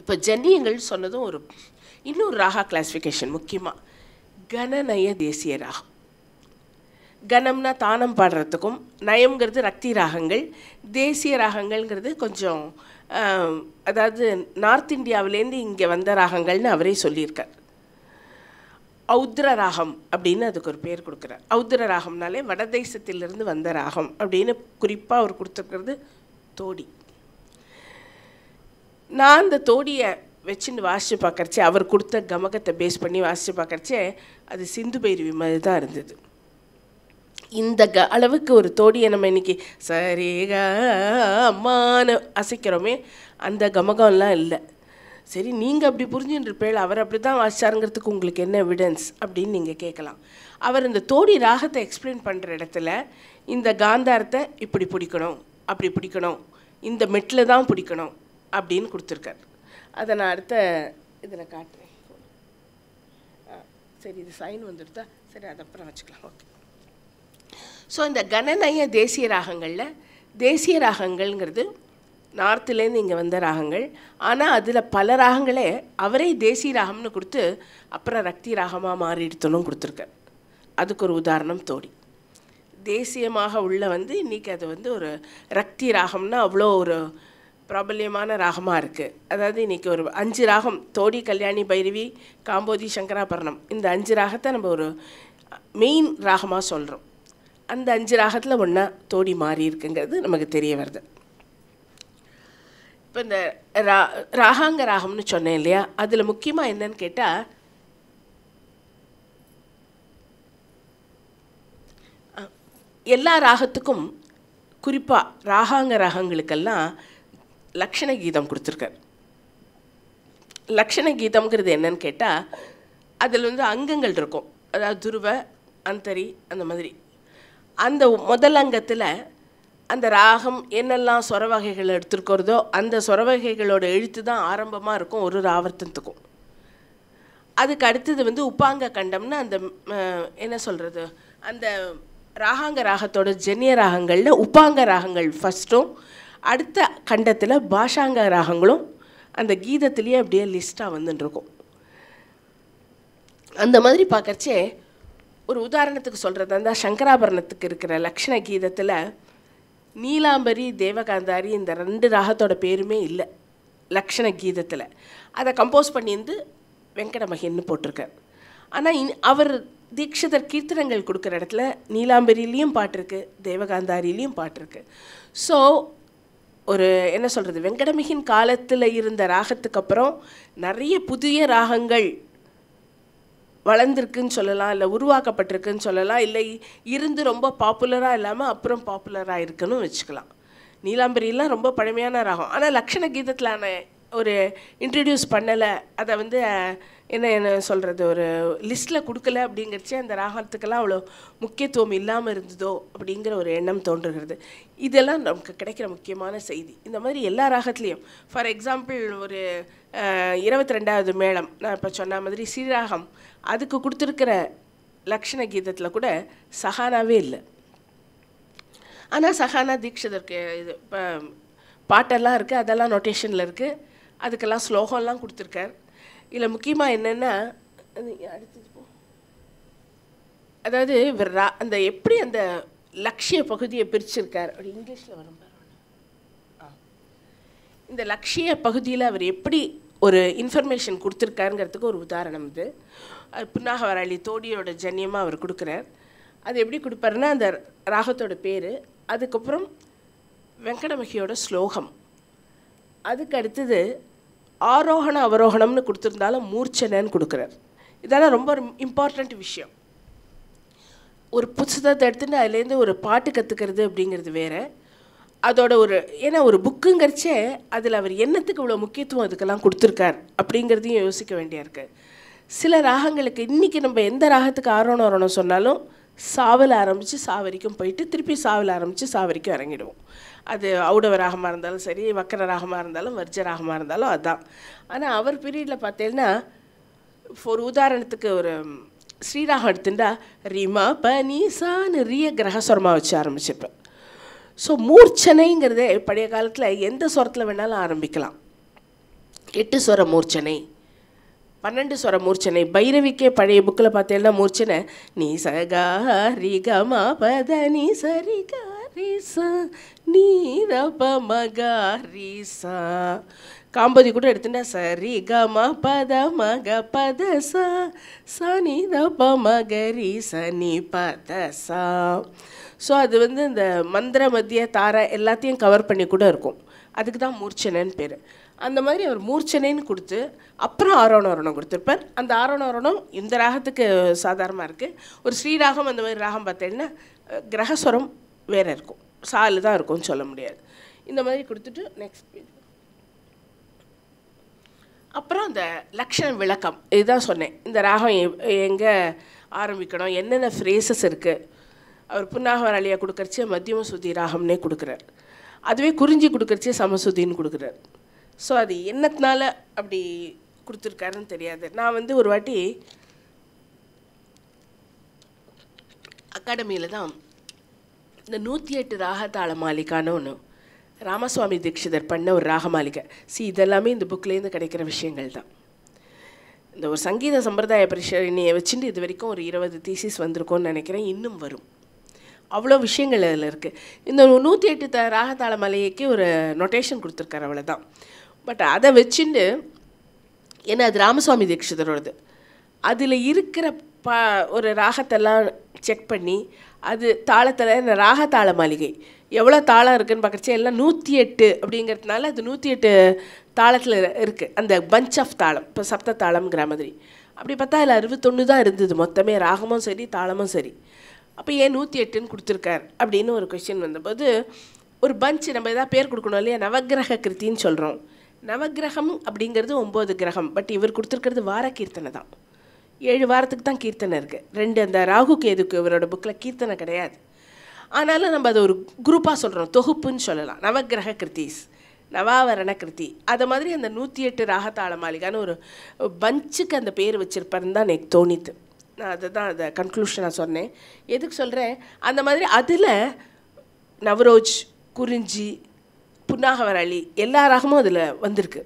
இப்போ ஜன்னியங்கள் சொன்னதும் ஒரு இன்னொரு ராகா கிளாசிஃபிகேஷன் முக்கியமாக கணநய தேசிய ராகம் கணம்னா தானம் பாடுறதுக்கும் நயம்ங்கிறது ரக்தி ராகங்கள் தேசிய ராகங்கள்ங்கிறது கொஞ்சம் ஆம், அதாவது நார்த் இந்தியாவிலேருந்து இங்கே வந்த ராகங்கள்னு அவரே சொல்லியிருக்கார் ஔத்ர ராகம் அப்படின்னு அதுக்கு ஒரு பேர் கொடுக்குறார் ஔத்ர ராகம்னாலே வடதேசத்திலிருந்து வந்த ராகம் அப்படின்னு குறிப்பாக அவர் கொடுத்துருக்கிறது தோடி நான் அந்த தோடியை வச்சுன்னு வாசித்து பார்க்கறச்சே அவர் கொடுத்த கமகத்தை பேஸ் பண்ணி வாசித்து பார்க்கறச்சே அது சிந்து பைரவி மாதிரி தான் இருந்தது இந்த க அளவுக்கு ஒரு தோடியை நம்ம இன்னைக்கு சரிக அம்மான்னு அசைக்கிறோமே அந்த கமகம்லாம் இல்லை சரி நீங்கள் அப்படி புரிஞ்சுருப்பேள் அவர் அப்படி தான் வாசிச்சாருங்கிறதுக்கு உங்களுக்கு என்ன எவிடன்ஸ் அப்படின்னு நீங்கள் கேட்கலாம் அவர் இந்த தோடி ராகத்தை எக்ஸ்பிளைன் பண்ணுற இடத்துல இந்த காந்தாரத்தை இப்படி பிடிக்கணும் அப்படி பிடிக்கணும் இந்த மெட்டில் தான் பிடிக்கணும் அப்படின்னு கொடுத்துருக்கார் அதை நான் அடுத்த இதில் காட்டுறேன் ஆ, சரி இது சைன் வந்துடுதா சரி அது அப்புறம் வச்சுக்கலாம் ஓகே ஸோ இந்த கணநய தேசிய ராகங்களில் தேசிய ராகங்கள்ங்கிறது நார்த்துலேருந்து இங்கே வந்த ராகங்கள் ஆனால் அதில் பல ராகங்களே அவரே தேசிய ராகம்னு கொடுத்து அப்புறம் ரக்தி ராகமாக மாறிடுத்தணும் கொடுத்துருக்கார் அதுக்கு ஒரு உதாரணம் தோடி தேசியமாக உள்ள வந்து இன்றைக்கி அது வந்து ஒரு ரக்தி ராகம்னா அவ்வளோ ஒரு பிரபல்யமான ராகமாக இருக்குது அதாவது இன்றைக்கி ஒரு அஞ்சு ராகம் தோடி கல்யாணி பைரவி காம்போதி சங்கராபரணம் இந்த அஞ்சு ராகத்தை நம்ம ஒரு மெயின் ராகமாக சொல்கிறோம் அந்த அஞ்சு ராகத்தில் ஒன்றா தோடி மாறி இருக்குங்கிறது நமக்கு தெரிய வருது இப்போ இந்த ரா ராகாங்க ராகம்னு சொன்னேன் இல்லையா அதில் முக்கியமாக என்னன்னு கேட்டால் எல்லா ராகத்துக்கும் குறிப்பாக ராகாங்க ராகங்களுக்கெல்லாம் லக்ஷண கீதம் கொடுத்துருக்கார் லக்ஷண கீதம்ங்கிறது என்னன்னு கேட்டால் அதில் வந்து அங்கங்கள் இருக்கும் அதாவது துருவ அந்தரி அந்த மாதிரி அந்த முதல் அங்கத்தில் அந்த ராகம் என்னெல்லாம் சொர வகைகள் எடுத்துருக்கிறதோ அந்த சொர வகைகளோட எழுத்து தான் ஆரம்பமாக இருக்கும் ஒரு ராவர்த்தனத்துக்கும் அதுக்கு அடுத்தது வந்து உப்பாங்க கண்டம்னு அந்த ம், என்ன சொல்கிறது அந்த ராகாங்க ராகத்தோட ஜென்ய ராகங்களில் உப்பாங்க ராகங்கள் ஃபஸ்ட்டும் அடுத்த கண்டத்தில் பாஷாங்க ராகங்களும் அந்த கீதத்திலேயே அப்படியே லிஸ்ட்டாக வந்துட்டு இருக்கும் அந்த மாதிரி பார்க்கறச்சே ஒரு உதாரணத்துக்கு சொல்கிறது அந்த சங்கராபரணத்துக்கு இருக்கிற லக்ஷண கீதத்தில் நீலாம்பரி தேவகாந்தாரி இந்த ரெண்டு ராகத்தோட பேருமே இல்லை லக்ஷண கீதத்தில் அதை கம்போஸ் பண்ணியிருந்து வெங்கடமகின்னு போட்டிருக்கார் ஆனால் இன் அவர் தீக்ஷிதர் கீர்த்தனங்கள் கொடுக்குற இடத்துல நீலாம்பரியிலையும் பாட்டிருக்கு தேவகாந்தாரிலையும் பாட்டிருக்கு ஸோ ஒரு என்ன சொல்கிறது வெங்கடமிகின் காலத்தில் இருந்த ராகத்துக்கு அப்புறம் நிறைய புதிய ராகங்கள் வளர்ந்துருக்குன்னு சொல்லலாம் இல்லை உருவாக்கப்பட்டிருக்குன்னு சொல்லலாம் இல்லை இருந்து ரொம்ப பாப்புலராக இல்லாமல் அப்புறம் பாப்புலராக இருக்குன்னு வச்சுக்கலாம் நீலாம்பரிலாம் ரொம்ப பழமையான ராகம் ஆனால் லக்ஷண கீதத்தில் நான் ஒரு இன்ட்ரடியூஸ் பண்ணலை அதை வந்து அஹ், என்ன என்ன சொல்கிறது ஒரு லிஸ்ட்டில் கொடுக்கல அப்படிங்கிறச்சே அந்த ராகத்துக்கெல்லாம் அவ்வளோ முக்கியத்துவம் இல்லாமல் இருந்ததோ அப்படிங்கிற ஒரு எண்ணம் தோன்றுகிறது இதெல்லாம் நமக்கு கிடைக்கிற முக்கியமான செய்தி இந்த மாதிரி எல்லா ராகத்துலேயும் ஃபார் எக்ஸாம்பிள் ஒரு இருபத்தி ரெண்டாவது மேளம் நான் இப்போ சொன்ன மாதிரி ஸ்ரீராகம் அதுக்கு கொடுத்துருக்கிற லக்ஷண கீதத்தில் கூட சஹானாவே இல்லை ஆனால் சஹானா தீக்ஷிதருக்கு இது இப்போ பாட்டெல்லாம் இருக்குது அதெல்லாம் நோட்டேஷனில் இருக்குது அதுக்கெல்லாம் ஸ்லோகம்லாம் கொடுத்துருக்கார் இதில் முக்கியமாக என்னென்னா அடுத்தது போ அதாவது இவர் ரா- அந்த எப்படி அந்த லட்சிய பகுதியை பிரிச்சிருக்கார் அப்படி இங்கிலீஷில் வரும் பாரு. ஆ. இந்த லட்சிய பகுதியில் அவர் எப்படி ஒரு இன்ஃபர்மேஷன் கொடுத்துருக்காருங்கிறதுக்கு ஒரு உதாரணம் இது அது புன்னாக வராளி தோடியோட ஜன்யமாக அவர் கொடுக்குறார் அது எப்படி கொடுப்பாருன்னா அந்த ராகத்தோட பேர் அதுக்கப்புறம் வெங்கடமகியோட ஸ்லோகம் அதுக்கு அடுத்தது ஆரோகண அவரோகணம்னு கொடுத்துருந்தாலும் மூர்ச்சனைன்னு கொடுக்குறார் இதெல்லாம் ரொம்ப இம்பார்ட்டண்ட் விஷயம் ஒரு புத்தகத்தை எடுத்துட்டு அதுலேருந்து ஒரு பாட்டு கற்றுக்கிறது அப்படிங்கிறது வேற அதோட ஒரு ஏன்னா ஒரு புக்குங்கிறச்சே அதில் அவர் என்னத்துக்கு இவ்வளோ முக்கியத்துவம் அதுக்கெல்லாம் கொடுத்துருக்கார் அப்படிங்கிறதையும் யோசிக்க வேண்டியா இருக்கு சில ராகங்களுக்கு இன்றைக்கி நம்ம எந்த ராகத்துக்கு ஆரோணம் வரணும் சொன்னாலும் சாவல் ஆரம்பித்து சா வரைக்கும் போயிட்டு திருப்பி சாவல் ஆரம்பித்து சா வரைக்கும் இறங்கிடுவோம் அது ஔடவ ராகமாக இருந்தாலும் சரி வக்கர ராகமாக இருந்தாலும் வர்ஜ ராகமாக இருந்தாலும் அதுதான் ஆனால் அவர் பீரியடில் பார்த்தீங்கன்னா ஒரு உதாரணத்துக்கு ஒரு ஸ்ரீராகம் எடுத்துட்டா ரிமா ப நீ சான்னு ரிய கிரகஸ்வரமாக வச்சு ஆரம்பிச்சிருப்பேன் ஸோ மூர்ச்சனைங்கிறதே பழைய காலத்தில் எந்த ஸ்வரத்தில் வேணாலும் ஆரம்பிக்கலாம் எட்டு ஸ்வர மூர்ச்சனை பன்னெண்டு ஸ்வர மூர்ச்சனை பைரவிக்கே பழைய புக்கில் பார்த்தேன்னா மூர்ச்சனை நீ சகா ரி க ம பத நீ சரி கா ரி ச நீ ர ப ம க ரி ச காம்பதி கூட எடுத்துட்டா சரி க ம பத ம க பத ச ச நீ ர ப ம க ரி ச நீ பத ச ஸோ அது வந்து இந்த மந்திர மத்திய தார எல்லாத்தையும் கவர் பண்ணி கூட இருக்கும் அதுக்கு தான் மூர்ச்சனைன்னு பேர் அந்த மாதிரி அவர் மூர்ச்சனைன்னு கொடுத்து அப்புறம் ஆரோணவரணம் கொடுத்துருப்பார் அந்த ஆரோணவரணம் இந்த ராகத்துக்கு சாதாரணமாக இருக்குது ஒரு ஸ்ரீராகம் அந்த மாதிரி ராகம் பார்த்தீங்கன்னா அஹ், கிரகஸ்வரம் வேறு இருக்கும் சாலு தான் இருக்கும்னு சொல்ல முடியாது இந்த மாதிரி கொடுத்துட்டு நெக்ஸ்ட் பேஜ் அப்புறம் அந்த லக்ஷண விளக்கம் இதுதான் சொன்னேன் இந்த ராகம் எங்கே ஆரம்பிக்கணும் என்னென்ன ஃப்ரேசஸ் இருக்குது அவர் புன்னாகவராளியாக கொடுக்கறச்சே மத்தியம சுத்தி ராகம்னே கொடுக்குறார் அதுவே குறிஞ்சி கொடுக்கறச்சே சமசுத்தின்னு கொடுக்குறார் ஸோ அது என்னத்தினால அப்படி கொடுத்துருக்காருன்னு தெரியாது நான் வந்து ஒரு வாட்டி அகாடமியில் தான் இந்த நூற்றி எட்டு ராகதாள மாளிகான்னு ஒன்று ராமசுவாமி தீட்சிதர் பண்ண ஒரு ராக மாளிகை சி இதெல்லாமே இந்த புக்லேருந்து கிடைக்கிற விஷயங்கள் தான் இந்த ஒரு சங்கீத சம்பிரதாய பரிசரணியை வச்சுட்டு இது வரைக்கும் ஒரு இருபது தீசிஸ் வந்திருக்கும்னு நினைக்கிறேன் இன்னும் வரும் அவ்வளோ விஷயங்கள் அதில் இருக்குது இந்த நூற்றி எட்டு த ராகதாள மலையைக்கு ஒரு நொட்டேஷன் கொடுத்துருக்காரு அவ்வளோதான் பட் அதை வச்சுட்டு ஏன்னா அது ராமசுவாமி தீட்சிதரோடது அதில் இருக்கிற ப ஒரு ராகத்தெல்லாம் செக் பண்ணி அது தாளத்தில் இந்த ராகதாள மாளிகை எவ்வளோ தாளம் இருக்குன்னு பார்க்குறச்சே எல்லாம் நூற்றி எட்டு அப்படிங்கிறதுனால அது நூற்றி எட்டு தாளத்தில் இருக்குது அந்த பஞ்ச் ஆஃப் தாளம் இப்போ சப்த தாளம்ங்கிற மாதிரி அப்படி பார்த்தா அதில் அறுபத்தொன்று தான் இருந்தது மொத்தமே ராகமும் சரி தாளமும் சரி அப்போ ஏன் நூற்றி எட்டுன்னு கொடுத்துருக்கார் அப்படின்னு ஒரு கொஷின் வந்தபோது ஒரு பஞ்ச் நம்ம எதாவது பேர் கொடுக்கணும் இல்லையா நவக்கிரக கிருத்தின்னு சொல்கிறோம் நவக்கிரகம் அப்படிங்கிறது ஒம்பது கிரகம் பட் இவர் கொடுத்துருக்கிறது வார கீர்த்தனை தான் ஏழு வாரத்துக்கு தான் கீர்த்தனை இருக்குது ரெண்டு அந்த ராகு கேதுக்கு இவரோட புக்கில் கீர்த்தனை கிடையாது ஆனாலும் நம்ம அதை ஒரு குரூப்பாக சொல்கிறோம் தொகுப்புன்னு சொல்லலாம் நவக்கிரக கிருத்தீஸ் நவாவரண கிருத்தி அதை மாதிரி அந்த நூற்றி எட்டு ராகதாள மாளிகான்னு ஒரு பஞ்சுக்கு அந்த பேர் வச்சிருப்பாருன்னு தான் எனக்கு தோணித்து நான் அதை தான் அதை கன்க்ளூஷனாக சொன்னேன் எதுக்கு சொல்கிறேன் அந்த மாதிரி அதில் நவரோஜ் குறிஞ்சி புன்னாகவரளி எல்லா ராகமும் அதில் வந்திருக்கு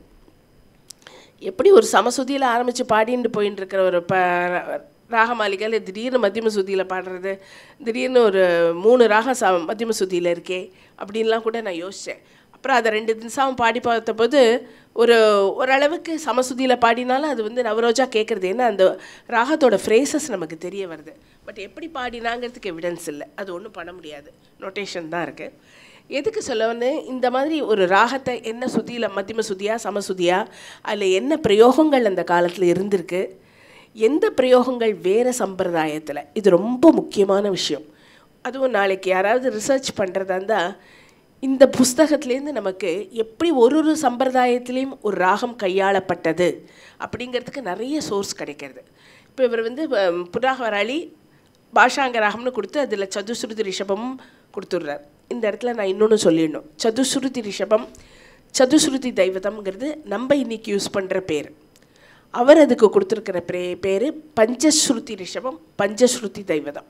எப்படி ஒரு சமசுதியில் ஆரம்பித்து பாடிட்டு போயின்னு இருக்கிற ஒரு ப ராக மாளிகையில் திடீர்னு மத்தியம சுதியில் பாடுறது திடீர்னு ஒரு மூணு ராகம் ச மத்தியம சுதியில் இருக்கே அப்படின்லாம் கூட நான் யோசித்தேன் அப்புறம் அதை ரெண்டு தினசாவும் பாடி பார்த்தபோது ஒரு ஓரளவுக்கு சமசுதியில் பாடினாலும் அது வந்து நவரோஜா கேட்குறது ஏன்னா அந்த ராகத்தோட ஃப்ரேசஸ் நமக்கு தெரிய வருது பட் எப்படி பாடினாங்கிறதுக்கு எவிடன்ஸ் இல்லை அது ஒன்றும் பண்ண முடியாது நோட்டேஷன் தான் இருக்குது எதுக்கு சொல்ல வந்து இந்த மாதிரி ஒரு ராகத்தை என்ன சுதியில் மத்தியம சுதியா சமசுதியா அதில் என்ன பிரயோகங்கள் அந்த காலத்தில் இருந்திருக்கு எந்த பிரயோகங்கள் வேறு சம்பிரதாயத்தில் இது ரொம்ப முக்கியமான விஷயம் அதுவும் நாளைக்கு யாராவது ரிசர்ச் பண்ணுறதா இருந்தால் இந்த புஸ்தகத்துலேருந்து நமக்கு எப்படி ஒரு ஒரு சம்பிரதாயத்திலையும் ஒரு ராகம் கையாளப்பட்டது அப்படிங்கிறதுக்கு நிறைய சோர்ஸ் கிடைக்கிறது இப்போ இவர் வந்து அஹ், புராகவராளி பாஷாங்க ராகம்னு கொடுத்து அதில் சதுஸ்ருதி ரிஷபமும் கொடுத்துட்றார் இந்த இடத்துல நான் இன்னொன்று சொல்லிடணும் சதுஸ்ருதி ரிஷபம் சதுஸ்ருதி தெய்வதம்ங்கிறது நம்ம இன்னைக்கு யூஸ் பண்ணுற பேர் அவர் அதுக்கு கொடுத்துருக்கிற பே பேர் பஞ்சஸ்ருதி ரிஷபம் பஞ்சஸ்ருதி தெய்வதம்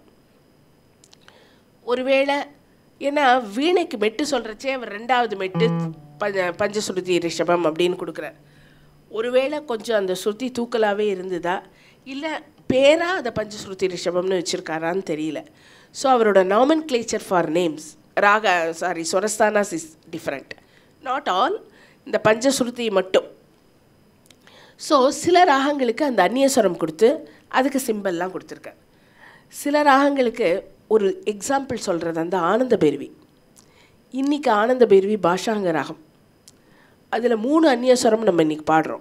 ஒருவேளை ஏன்னா வீணைக்கு மெட்டு சொல்கிறச்சே அவர் ரெண்டாவது மெட்டு பஞ்ச பஞ்சஸ்ருதி ரிஷபம் அப்படின்னு கொடுக்குறார் ஒருவேளை கொஞ்சம் அந்த ஸ்ருதி தூக்கலாகவே இருந்ததா இல்லை பேரா அதை பஞ்சஸ்ருதி ரிஷபம்னு வச்சுருக்காரான்னு தெரியல ஸோ அவரோட நாமன் கிளேச்சர் ஃபார் நேம்ஸ் ராக சாரி சொரஸ்தானாஸ் இஸ் டிஃப்ரெண்ட் நாட் ஆல் இந்த பஞ்சஸ்ருதி மட்டும் ஸோ சில ராகங்களுக்கு அந்த அந்நியஸ்வரம் கொடுத்து அதுக்கு சிம்பல்லாம் கொடுத்துருக்கார் சில ராகங்களுக்கு ஒரு எக்ஸாம்பிள் சொல்கிறது அந்த ஆனந்த பைரவி இன்னைக்கு ஆனந்த பைரவி பாஷாங்க ராகம் அதில் மூணு அந்நியஸ்வரம் நம்ம இன்னைக்கு பாடுறோம்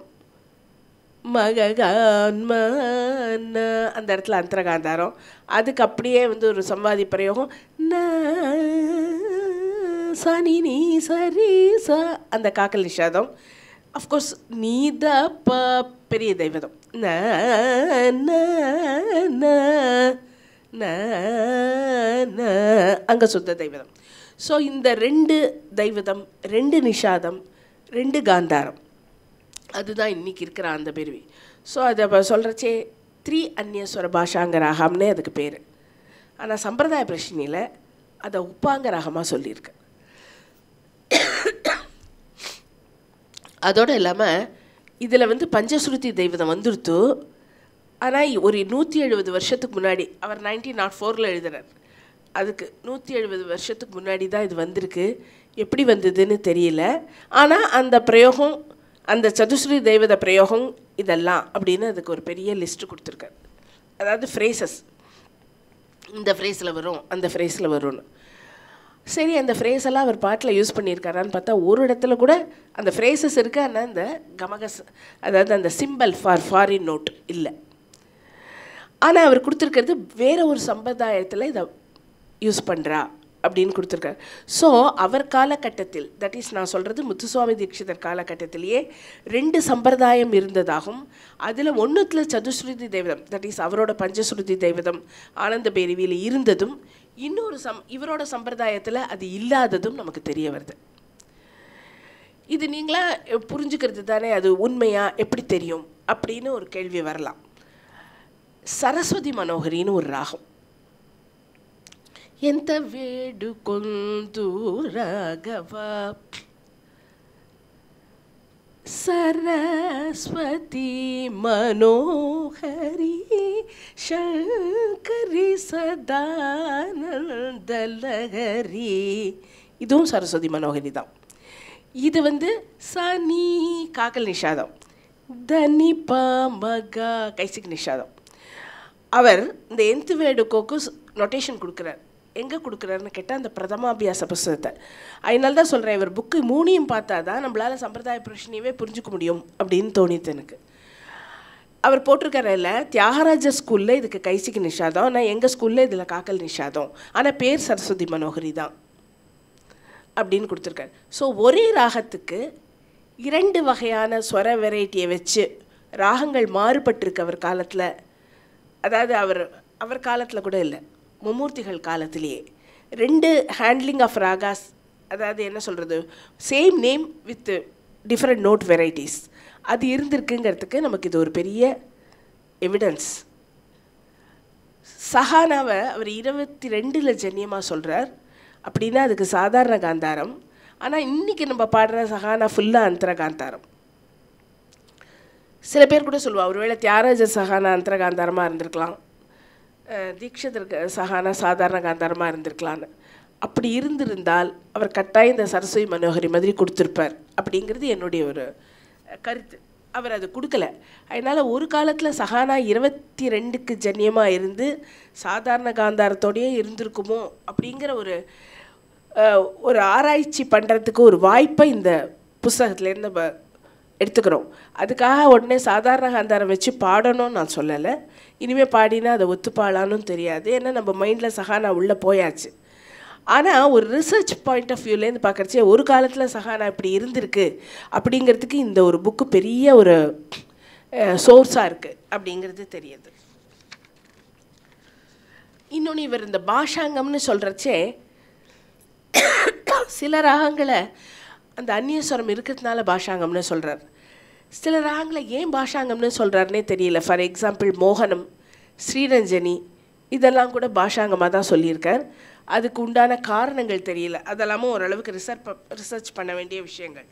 மககான்ம அந்த இடத்துல அந்தரகாந்தாரம் அதுக்கு அப்படியே வந்து ஒரு சம்வாதி பிரயோகம் ந சனி நீ சரி ச அந்த காக்கல் நிஷாதம் அஃப்கோர்ஸ் நீ த ப பெரிய தெய்வதம் ந ந ந ந ந அங்கே சுத்த தெய்வதம் ஸோ இந்த ரெண்டு தெய்வதம் ரெண்டு நிஷாதம் ரெண்டு காந்தாரம் அதுதான் இன்னைக்கு இருக்கிற அந்த பிரிவி ஸோ அதை இப்போ சொல்கிறச்சே த்ரீ அந்நியஸ்வர பாஷாங்க ராகம்னே அதுக்கு பேர் ஆனால் சம்பிரதாய பிரச்சனையில் அதை உப்பாங்க ராகமாக சொல்லியிருக்கு அதோடு இல்லாமல் இதில் வந்து பஞ்சஸ்ருதி தெய்வதம் வந்துருத்து ஆனால் ஒரு நூற்றி எழுபது வருஷத்துக்கு முன்னாடி அவர் நைன்டீன் நாட் ஃபோரில் எழுதுறார் அதுக்கு நூற்றி எழுபது வருஷத்துக்கு முன்னாடி தான் இது வந்திருக்கு எப்படி வந்ததுன்னு தெரியல ஆனால் அந்த பிரயோகம் அந்த சதுஸ்ரீ தெய்வத பிரயோகம் இதெல்லாம் அப்படின்னு அதுக்கு ஒரு பெரிய லிஸ்ட்டு கொடுத்துருக்காரு அதாவது ஃப்ரேசஸ் இந்த ஃப்ரேஸில் வரும் அந்த ஃப்ரேஸில் வரும்னு சரி அந்த ஃப்ரேஸ் எல்லாம் அவர் பாட்டில் யூஸ் பண்ணியிருக்காரான்னு பார்த்தா ஒரு இடத்துல கூட அந்த ஃப்ரேசஸ் இருக்கு ஆனால் அந்த கமகஸ் அதாவது அந்த சிம்பல் ஃபார் ஃபாரின் நோட் இல்லை ஆனால் அவர் கொடுத்துருக்கிறது வேற ஒரு சம்பிரதாயத்தில் இதை யூஸ் பண்ணுறா அப்படின்னு கொடுத்துருக்காரு ஸோ அவர் காலகட்டத்தில் தட் இஸ் நான் சொல்கிறது முத்துசுவாமி தீட்சிதர் காலகட்டத்திலேயே ரெண்டு சம்பிரதாயம் இருந்ததாகவும் அதில் ஒன்றுத்தில் சதுஸ்ருதி தெய்வதம் தட் இஸ் அவரோட பஞ்சஸ்ருதி தெய்வதம் ஆனந்த பேரிவியில் இருந்ததும் இன்னொரு சம் இவரோட சம்பிரதாயத்தில் அது இல்லாததும் நமக்கு தெரிய வருது இது நீங்களா புரிஞ்சுக்கிறது தானே அது உண்மையா எப்படி தெரியும் அப்படின்னு ஒரு கேள்வி வரலாம் சரஸ்வதி மனோகரின்னு ஒரு ராகம் ఎంత వేడుకొందు రాఘవ సరస్వతి మనోహరి శంకరి சதானந்தலகரி இதுவும் சரஸ்வதி மனோகரி தான் இது வந்து சனி காக்கல் நிஷாதம் தனி ப மகா கைசிக் நிஷாதம் அவர் இந்த எந்த வேடுக்கோக்கு நொட்டேஷன் கொடுக்குறார் எங்கே கொடுக்குறாருன்னு கேட்டால் அந்த பிரதமாபியாச புஸ்தகத்தை அதனால தான் சொல்கிறேன் இவர் புக்கு மூணையும் பார்த்தா தான் நம்மளால் சம்பிரதாய பிரச்சனையவே புரிஞ்சுக்க முடியும் அப்படின்னு தோணித்து எனக்கு அவர் போட்டிருக்காருல தியாகராஜ ஸ்கூலில் இதுக்கு கைசிக்கு நிஷாதம் ஆனால் எங்கள் ஸ்கூலில் இதில் காக்கல் நிஷாதம் ஆனால் பேர் சரஸ்வதி மனோகரி தான் அப்படின்னு கொடுத்துருக்காரு ஸோ ஒரே ராகத்துக்கு இரண்டு வகையான ஸ்வர வெரைட்டியை வச்சு ராகங்கள் மாறுபட்டிருக்கு அவர் காலத்தில் அதாவது அவர் அவர் காலத்தில் கூட இல்லை மும்மூர்த்திகள் காலத்திலேயே ரெண்டு ஹேண்ட்லிங் ஆஃப் ராகாஸ் அதாவது என்ன சொல்கிறது same name with different note varieties அது இருந்திருக்குங்கிறதுக்கு நமக்கு இது ஒரு பெரிய எவிடன்ஸ் சஹானாவை அவர் இருபத்தி ரெண்டில் ஜன்யமாக சொல்கிறார் அப்படின்னா அதுக்கு சாதாரண காந்தாரம் ஆனால் இன்றைக்கி நம்ம பாடுற சஹானா ஃபுல்லாக அந்தர காந்தாரம் சில பேர் கூட சொல்லுவா ஒருவேளை தியாகராஜ சஹானா அந்தர காந்தாரமாக இருந்திருக்கலாம் அஹ் தீக்ஷிதர் க- சஹானா சாதாரண காந்தாரமாக இருந்திருக்கலான்னு அப்படி இருந்திருந்தால் அவர் கட்டாயம் இந்த சரஸ்வதி மனோகரி மாதிரி கொடுத்துருப்பார் அப்படிங்கிறது என்னுடைய ஒரு அஹ், கருத்து அவர் அது கொடுக்கல அதனால் ஒரு காலத்தில் சஹானா இருபத்தி ரெண்டுக்கு ஜன்யமாக இருந்து சாதாரண காந்தாரத்தோடயே இருந்திருக்குமோ அப்படிங்கிற ஒரு அஹ், ஒரு ஆராய்ச்சி பண்ணுறதுக்கு ஒரு வாய்ப்பை இந்த புஸ்தகத்துலேருந்து நம்ம எடுத்துக்கிறோம் அதுக்காக உடனே சாதாரண காந்தாரம் வச்சு பாடணும்னு நான் சொல்லலை இனிமேல் பாடினா அதை ஒத்துப்பாளான்னு தெரியாது ஏன்னா நம்ம மைண்டில் சஹானா உள்ளே போயாச்சு ஆனால் ஒரு ரிசர்ச் பாயிண்ட் ஆஃப் வியூலேருந்து பார்க்குறச்சே ஒரு காலத்தில் சஹானா இப்படி இருந்திருக்கு அப்படிங்கிறதுக்கு இந்த ஒரு புக்கு பெரிய ஒரு சோர்ஸாக இருக்குது அப்படிங்கிறது தெரியுது இன்னொன்று இவர் இந்த பாஷாங்கம்னு சொல்கிறச்சே சில ராகங்களை அந்த அந்நியஸ்வரம் இருக்கிறதுனால பாஷாங்கம்னு சொல்கிறார் சில ராகங்களை ஏன் பாஷாங்கம்னு சொல்கிறாருனே தெரியல ஃபார் எக்ஸாம்பிள் மோகனம் ஸ்ரீரஞ்சனி இதெல்லாம் கூட பாஷாங்கமாக தான் சொல்லியிருக்கார் அதுக்கு உண்டான காரணங்கள் தெரியல அதெல்லாமும் ஓரளவுக்கு ரிசர்ச் ரிசர்ச் பண்ண வேண்டிய விஷயங்கள்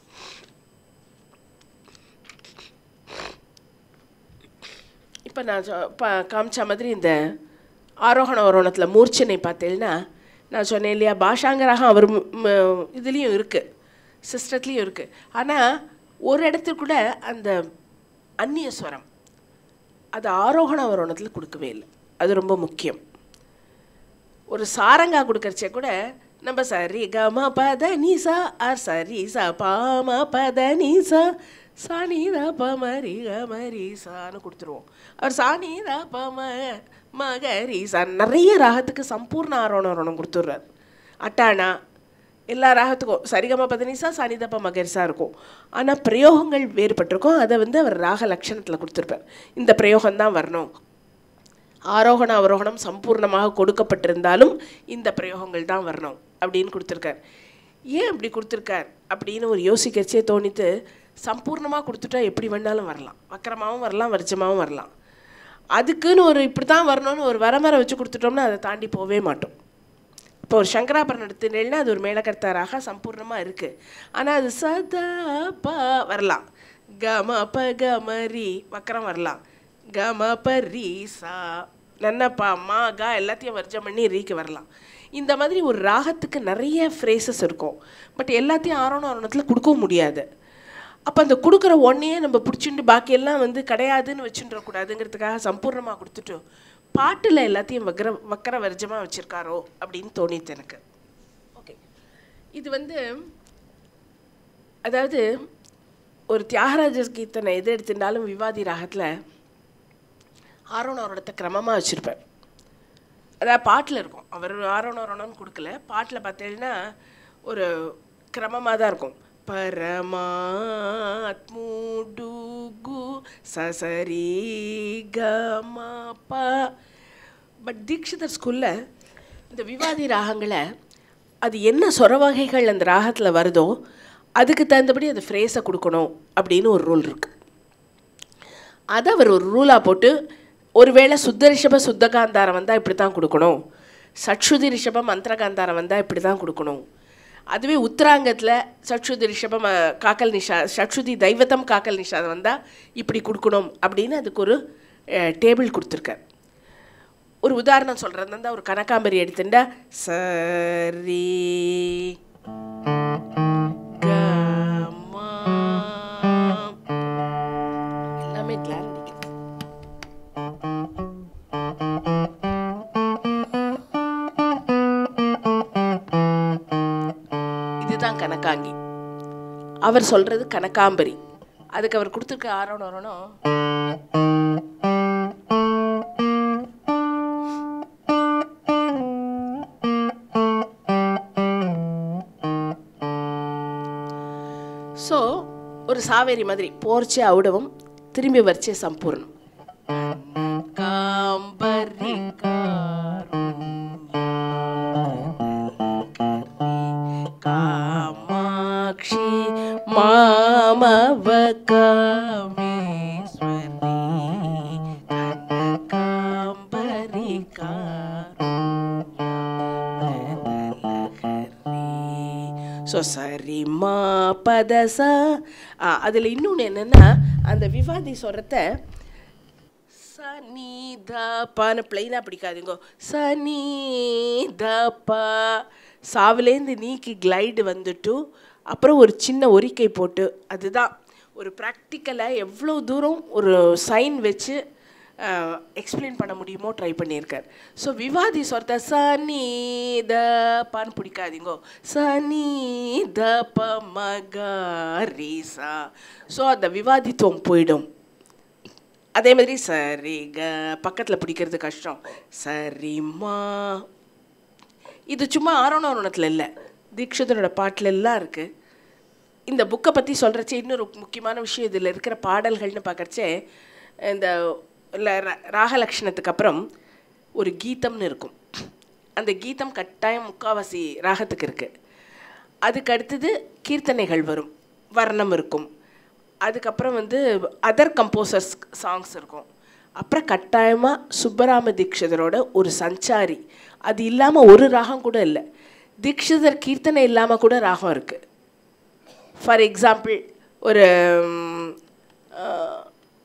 இப்போ நான் சொ- ப காமிச்ச மாதிரி இந்த ஆரோகண அவரோணத்தில் மூர்ச்சனை பார்த்தேன்னா நான் சொன்னேன் இல்லையா பாஷாங்கராக அவர் மு- ம- இதுலேயும் இருக்குது சிஸ்டத்துலேயும் இருக்குது ஆனால் ஒரு இடத்துல கூட அந்த அந்நிய ஸ்வரம் அது ஆரோகண அவரோணத்தில் கொடுக்கவே இல்லை அது ரொம்ப முக்கியம் ஒரு சாரங்கா கொடுக்கறச்சே கூட நம்ம சரி கம பத நீசா ஆர் சரி ச பாம பத நீசா சா நீதா ப மரி க மரி சான்னு கொடுத்துருவோம் அவர் சா நீதா ப ம மகரி சா நிறைய ராகத்துக்கு சம்பூர்ண ஆரோணம் கொடுத்துட்றார் அட்டானா எல்லா ராகத்துக்கும் சரிகம பதனிசா சனிதப்ப மகரிசா இருக்கும் ஆனால் பிரயோகங்கள் வேறுபட்டிருக்கும் அதை வந்து அவர் ராக லட்சணத்தில் கொடுத்துருப்பார் இந்த பிரயோகம் தான் வரணும் ஆரோகண அவரோகணம் சம்பூர்ணமாக கொடுக்கப்பட்டிருந்தாலும் இந்த பிரயோகங்கள் தான் வரணும் அப்படின்னு கொடுத்துருக்கார் ஏன் அப்படி கொடுத்துருக்கார் அப்படின்னு ஒரு யோசிக்கச்சே தோணித்து சம்பூர்ணமாக கொடுத்துட்டா எப்படி வேணாலும் வரலாம் வக்கரமாகவும் வரலாம் வர்ஜமாகவும் வரலாம் அதுக்குன்னு ஒரு இப்படி தான் வரணும்னு ஒரு வரமரை வச்சு கொடுத்துட்டோம்னா அதை தாண்டி போகவே மாட்டோம் இப்போ ஒரு சங்கராபரணம் எடுத்துனேன்னா அது ஒரு மேலக்கர்த்தாராக சம்பூர்ணமாக இருக்குது ஆனால் அது சதா பா வரலாம் கம ப கம ரி வக்கரம் வரலாம் கம ப ரி சா நன்னப்பா மா கா எல்லாத்தையும் வர்ஜம் பண்ணி ரீக்கு வரலாம் இந்த மாதிரி ஒரு ராகத்துக்கு நிறைய ஃப்ரேசஸ் இருக்கும் பட் எல்லாத்தையும் ஆரோணம் ஆரோணத்தில் கொடுக்கவும் முடியாது அப்போ அந்த கொடுக்குற ஒன்றையே நம்ம பிடிச்சிட்டு பாக்கியெல்லாம் வந்து கிடையாதுன்னு வச்சுட்டு கூடாதுங்கிறதுக்காக சம்பூர்ணமாக கொடுத்துட்டு பாட்டில் எல்லாத்தையும் வக்கர வக்கர வர்ஜமாக வச்சுருக்காரோ அப்படின்னு தோணித்து எனக்கு ஓகே இது வந்து அதாவது ஒரு தியாகராஜர் கீர்த்தனை எது எடுத்துட்டாலும் விவாதி ராகத்தில் ஆரோணோரோடத்தை கிரமமாக வச்சுருப்பேன் அதாவது பாட்டில் இருக்கும் அவர் ஆரோணோரோணம்னு கொடுக்கல பாட்டில் பார்த்தீங்கன்னா ஒரு கிரமமாக தான் இருக்கும் பரமாத்முடுகு சசரி கமபா பட் தீக்ஷிதர் ஸ்கூலில் இந்த விவாதி ராகங்களை அது என்ன சொர வகைகள் அந்த ராகத்தில் வருதோ அதுக்கு தகுந்தபடி அந்த ஃப்ரேஸை கொடுக்கணும் அப்படின்னு ஒரு ரூல் இருக்குது அதை அவர் ஒரு ரூலாக போட்டு ஒருவேளை சுத்த ரிஷப சுத்த காந்தாரம் வந்தால் இப்படி தான் கொடுக்கணும் சட்சுதி ரிஷபம் மந்திரகாந்தாரம் வந்தால் இப்படி தான் கொடுக்கணும் அதுவே உத்தராங்கத்தில் சட்சுதி ரிஷபம் அஹ், காக்கல் நிஷா சட்சுதி தெய்வத்தம் காக்கல் நிஷாதம் வந்தால் இப்படி கொடுக்கணும் அப்படின்னு அதுக்கு ஒரு டேபிள் கொடுத்துருக்கார் ஒரு உதாரணம் சொல்கிறது இருந்தால் ஒரு கனகாம்பரி எடுத்துட்டா சரி கமா எல்லாமே கிளார் அடிக்குது இதுதான் கனகாங்கி அவர் சொல்றது கனகாம்பரி அதுக்கு அவர் கொடுத்துருக்க ஆரோணம் வரணும் ஸோ ஒரு சாவேரி மாதிரி போர்ச்சே அவுடவும் திரும்பி வரிச்சே சம்பூர்ணம் காம்பரி காமாட்சி மாமவ காமேஸ்வரி கனகாம்பரி ஸோ சரி மா பதசா அதில் இன்னொன்று என்னென்னா அந்த விவாதி சொல்கிறத சனி தப்பான்னு பிளைனாக பிடிக்காதுங்கோ சனி தப்பா சாவிலேருந்து நீக்கி கிளைடு வந்துட்டு அப்புறம் ஒரு சின்ன ஒரிக்கை போட்டு அதுதான் ஒரு ப்ராக்டிக்கலாக எவ்வளோ தூரம் ஒரு சைன் வச்சு எக்ஸ்பிளைன் பண்ண முடியுமோ ட்ரை பண்ணியிருக்கார் ஸோ விவாதி சொர்த்த சனி தப்பான்னு பிடிக்காதீங்கோ சனி தப்ப மகரிசா ஸோ அந்த விவாதித்துவம் போயிடும் அதே மாதிரி சரி க பக்கத்தில் பிடிக்கிறது கஷ்டம் சரிம்மா இது சும்மா ஆரோணத்தில் இல்லை தீக்ஷிதரோட பாட்டில் எல்லாம் இருக்குது இந்த புக்கை பற்றி சொல்கிறச்சே இன்னொரு முக்கியமான விஷயம் இதில் இருக்கிற பாடல்கள்னு பார்க்கறச்சே இந்த இல்ல ரா- ராகலக்ஷணத்துக்கு அப்புறம் ஒரு கீதம்னு இருக்கும் அந்த கீதம் கட்டாயம் முக்காவாசி ராகத்துக்கு இருக்குது அதுக்கு அடுத்தது கீர்த்தனைகள் வரும் வர்ணம் இருக்கும் அதுக்கப்புறம் வந்து அதர் கம்போசர்ஸ் சாங்ஸ் இருக்கும் அப்புறம் கட்டாயமாக சுப்பராம தீக்ஷிதரோட ஒரு சஞ்சாரி அது இல்லாமல் ஒரு ராகம் கூட இல்லை தீக்ஷிதர் கீர்த்தனை இல்லாமல் கூட ராகம் இருக்குது ஃபார் எக்ஸாம்பிள் ஒரு ம், ஆஹ்,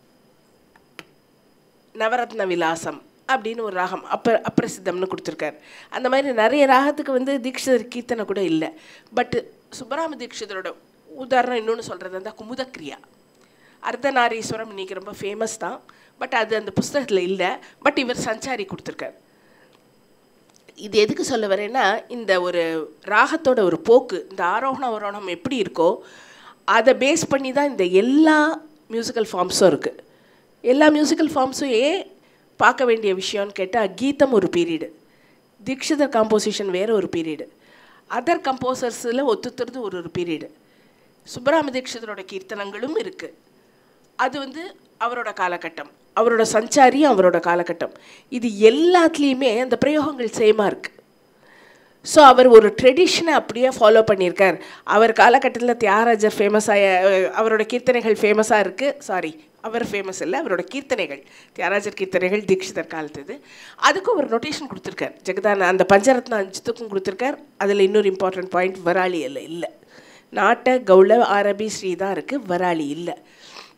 நவரத்ன விலாசம் அப்படின்னு ஒரு ராகம் அப்ப அப்பிரசித்தம்னு கொடுத்துருக்காரு அந்த மாதிரி நிறைய ராகத்துக்கு வந்து தீக்ஷிதர் கீர்த்தனை கூட இல்லை பட் சுப்பராம தீக்ஷிதரோட உதாரணம் இன்னொன்று சொல்கிறது இருந்தால் குமுதக்ரியா அர்த்தநாரீஸ்வரம் இன்னைக்கு ரொம்ப ஃபேமஸ் தான் பட் அது அந்த புஸ்தகத்தில் இல்லை பட் இவர் சஞ்சாரி கொடுத்துருக்காரு இது எதுக்கு சொல்ல வரேன்னா இந்த ஒரு ராகத்தோட ஒரு போக்கு இந்த ஆரோகண அவரோகணம் எப்படி இருக்கோ அதை பேஸ் பண்ணி தான் இந்த எல்லா மியூசிக்கல் ஃபார்ம்ஸும் இருக்குது எல்லா மியூசிக்கல் ஃபார்ம்ஸும் ஏன் பார்க்க வேண்டிய விஷயம்னு கேட்டால் கீதம் ஒரு பீரியடு தீக்ஷிதர் காம்போசிஷன் வேறு ஒரு பீரியடு அதர் கம்போசர்ஸில் ஒத்துத்துறது ஒரு ஒரு பீரியடு சுப்பராம தீக்ஷிதரோட கீர்த்தனங்களும் இருக்குது அது வந்து அவரோட காலகட்டம் அவரோட சஞ்சாரியும் அவரோட காலகட்டம் இது எல்லாத்துலேயுமே அந்த பிரயோகங்கள் சேமாக இருக்குது ஸோ அவர் ஒரு ட்ரெடிஷனை அப்படியே ஃபாலோ பண்ணியிருக்கார் அவர் காலகட்டத்தில் தியாகராஜர் ஃபேமஸாக அவரோட கீர்த்தனைகள் ஃபேமஸாக இருக்குது சாரி அவர் ஃபேமஸ் இல்லை அவரோட கீர்த்தனைகள் தியாகராஜர் கீர்த்தனைகள் தீக்ஷிதர் காலத்துது அதுக்கும் ஒரு நொட்டேஷன் கொடுத்துருக்கார் ஜெகதான அந்த பஞ்சரத்ன அஞ்சுத்துக்கும் கொடுத்துருக்கார் அதில் இன்னொரு இம்பார்ட்டன்ட் பாயிண்ட் வராளி இல்லை இல்லை நாட்ட கௌள அரபி ஸ்ரீ தான் இருக்குது வராளி இல்லை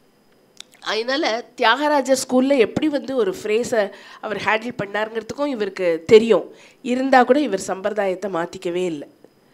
அதனால தியாகராஜர் ஸ்கூலில் எப்படி வந்து ஒரு ஃப்ரேஸை அவர் ஹேண்டில் பண்ணாருங்கிறதுக்கும் இவருக்கு தெரியும் இருந்தால் கூட இவர் சம்பிரதாயத்தை மாற்றிக்கவே இல்லை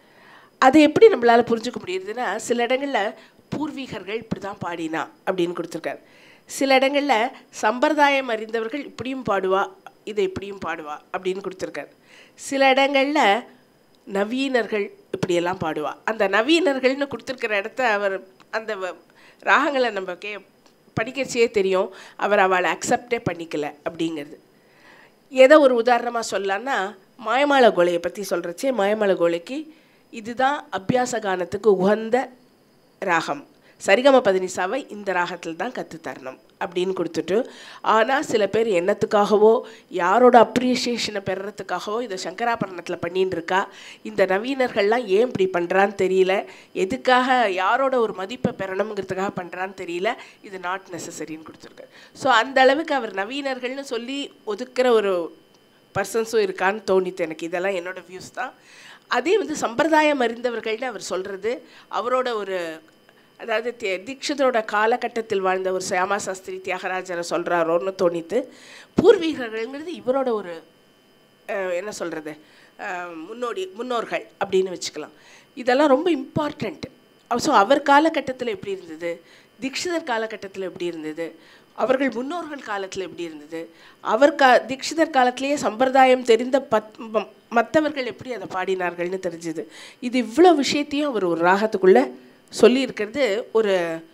அதை எப்படி நம்மளால் புரிஞ்சுக்க முடியுதுன்னா சில இடங்களில் பூர்வீகர்கள் இப்படி தான் பாடினா அப்படின்னு கொடுத்துருக்காரு சில இடங்களில் சம்பிரதாயம் அறிந்தவர்கள் இப்படியும் பாடுவா இதை இப்படியும் பாடுவா அப்படின்னு கொடுத்துருக்காரு சில இடங்களில் நவீனர்கள் இப்படியெல்லாம் பாடுவா அந்த நவீனர்கள்னு கொடுத்துருக்கிற இடத்த அவர் அந்த வ- ராகங்களை நம்ம கே படிக்கிறச்சே தெரியும் அவர் அவளை அக்செப்டே பண்ணிக்கல அப்படிங்கிறது எதை ஒரு உதாரணமாக சொல்லலான்னா மாயமாள கோலையை பற்றி சொல்கிறச்சே மாயமாள கோலைக்கு இதுதான் அபியாச கானத்துக்கு உகந்த ராகம் சரிகம பதினிசாவை இந்த ராகத்தில் தான் கற்று தரணும் அப்படின்னு கொடுத்துட்டு ஆனால் சில பேர் என்னத்துக்காகவோ யாரோட அப்ரிஷியேஷனை பெறுறதுக்காகவோ இதை சங்கராபரணத்தில் பண்ணின்னு இருக்கா இந்த நவீனர்கள்லாம் ஏன் இப்படி பண்ணுறான்னு தெரியல எதுக்காக யாரோட ஒரு மதிப்பை பெறணுங்கிறதுக்காக பண்ணுறான்னு தெரியல இது நாட் நெசசரின்னு கொடுத்துருக்காரு ஸோ அந்த அளவுக்கு அவர் நவீனர்கள்னு சொல்லி ஒதுக்குற ஒரு பர்சன்ஸும் இருக்கான்னு தோணித்து எனக்கு இதெல்லாம் என்னோட வியூஸ் தான் அதே வந்து சம்பிரதாயம் அறிந்தவர்கள்னு அவர் சொல்கிறது அவரோட ஒரு அதாவது தே- தீட்சிதரோட காலகட்டத்தில் வாழ்ந்த ஒரு சியாமா சாஸ்திரி தியாகராஜரை சொல்கிறாரோன்னு தோணித்து பூர்வீகர்கள்ங்கிறது இவரோட ஒரு அஹ், என்ன சொல்கிறது முன்னோடி முன்னோர்கள் அப்படின்னு வச்சுக்கலாம் இதெல்லாம் ரொம்ப இம்பார்ட்டண்ட் ஸோ அவர் காலகட்டத்தில் எப்படி இருந்தது தீக்ஷிதர் காலகட்டத்தில் எப்படி இருந்தது அவர்கள் முன்னோர்கள் காலத்தில் எப்படி இருந்தது அவர் கா தீக்ஷிதர் காலத்திலேயே சம்பிரதாயம் தெரிந்த பத் ம- மற்றவர்கள் எப்படி அதை பாடினார்கள்னு தெரிஞ்சுது இது இவ்வளோ விஷயத்தையும் அவர் ஒரு ராகத்துக்குள்ளே சொல்லியிருக்கிறது ஒரு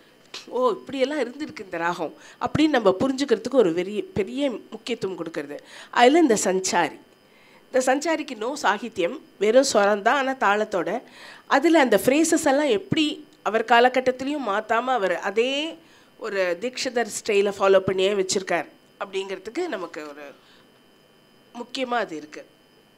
ஓ இப்படியெல்லாம் இருந்திருக்கு இந்த ராகம் அப்படின்னு நம்ம புரிஞ்சுக்கிறதுக்கு ஒரு பெரிய பெரிய முக்கியத்துவம் கொடுக்கறது அதில் இந்த சஞ்சாரி இந்த சஞ்சாரிக்கு நோ சாகித்யம் வெறும் ஸ்வரம் தான் ஆனால் தாளத்தோட அதில் அந்த ஃப்ரேசஸ் எல்லாம் எப்படி அவர் காலகட்டத்திலையும் மாற்றாமல் அவர் அதே ஒரு தீக்ஷிதர் ஸ்டைலை ஃபாலோ பண்ணியே வச்சுருக்கார் அப்படிங்கிறதுக்கு நமக்கு ஒரு முக்கியமாக அது இருக்குது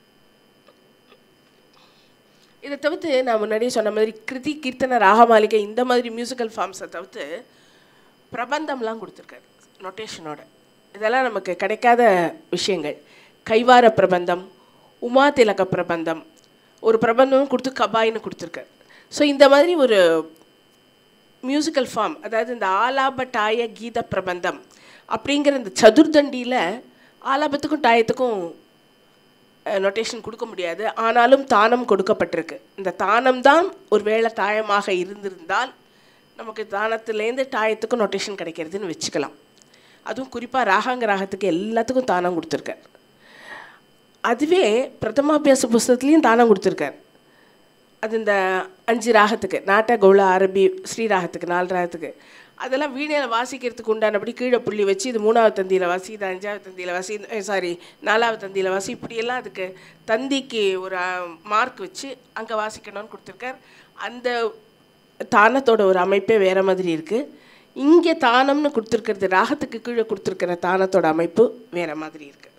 இதை தவிர்த்து நான் முன்னாடியே சொன்ன மாதிரி கிருதி கீர்த்தன ராகமாளிகை இந்த மாதிரி மியூசிக்கல் ஃபார்ம்ஸை தவிர்த்து பிரபந்தம்லாம் கொடுத்துருக்காரு நொட்டேஷனோட இதெல்லாம் நமக்கு கிடைக்காத விஷயங்கள் கைவார பிரபந்தம் உமா திலக பிரபந்தம் ஒரு பிரபந்தம் கொடுத்து கபாயின்னு கொடுத்துருக்காரு ஸோ இந்த மாதிரி ஒரு மியூசிக்கல் ஃபார்ம் அதாவது இந்த ஆலாப டாய கீத பிரபந்தம் அப்படிங்கிற இந்த சதுர்தண்டியில் ஆலாபத்துக்கும் டாயத்துக்கும் நொட்டேஷன் கொடுக்க முடியாது ஆனாலும் தானம் கொடுக்கப்பட்டிருக்கு இந்த தானம் தான் ஒரு வேளை தாயமாக இருந்திருந்தால் நமக்கு தானத்துலேருந்து டாயத்துக்கும் நொட்டேஷன் கிடைக்கிறதுன்னு வச்சுக்கலாம் அதுவும் குறிப்பாக ராகாங்க ராகத்துக்கு எல்லாத்துக்கும் தானம் கொடுத்துருக்கார் அதுவே பிரதமாபியாச புஸ்தகத்துலேயும் தானம் கொடுத்துருக்கார் அது இந்த அஞ்சு ராகத்துக்கு நாட்ட கௌள அரபி ஸ்ரீராகத்துக்கு நாலு ராகத்துக்கு அதெல்லாம் வீணையில் வாசிக்கிறதுக்கு உண்டானபடி கீழே புள்ளி வச்சு இது மூணாவது தந்தியில் வாசி இது அஞ்சாவது தந்தியில் வாசி சாரி நாலாவது தந்தியில் வாசி இப்படியெல்லாம் அதுக்கு தந்திக்கு ஒரு மார்க் வச்சு அங்கே வாசிக்கணும்னு கொடுத்துருக்கார் அந்த தானத்தோட ஒரு அமைப்பே வேறு மாதிரி இருக்குது இங்கே தானம்னு கொடுத்துருக்கிறது ராகத்துக்கு கீழே கொடுத்துருக்கிற தானத்தோட அமைப்பு வேறு மாதிரி இருக்குது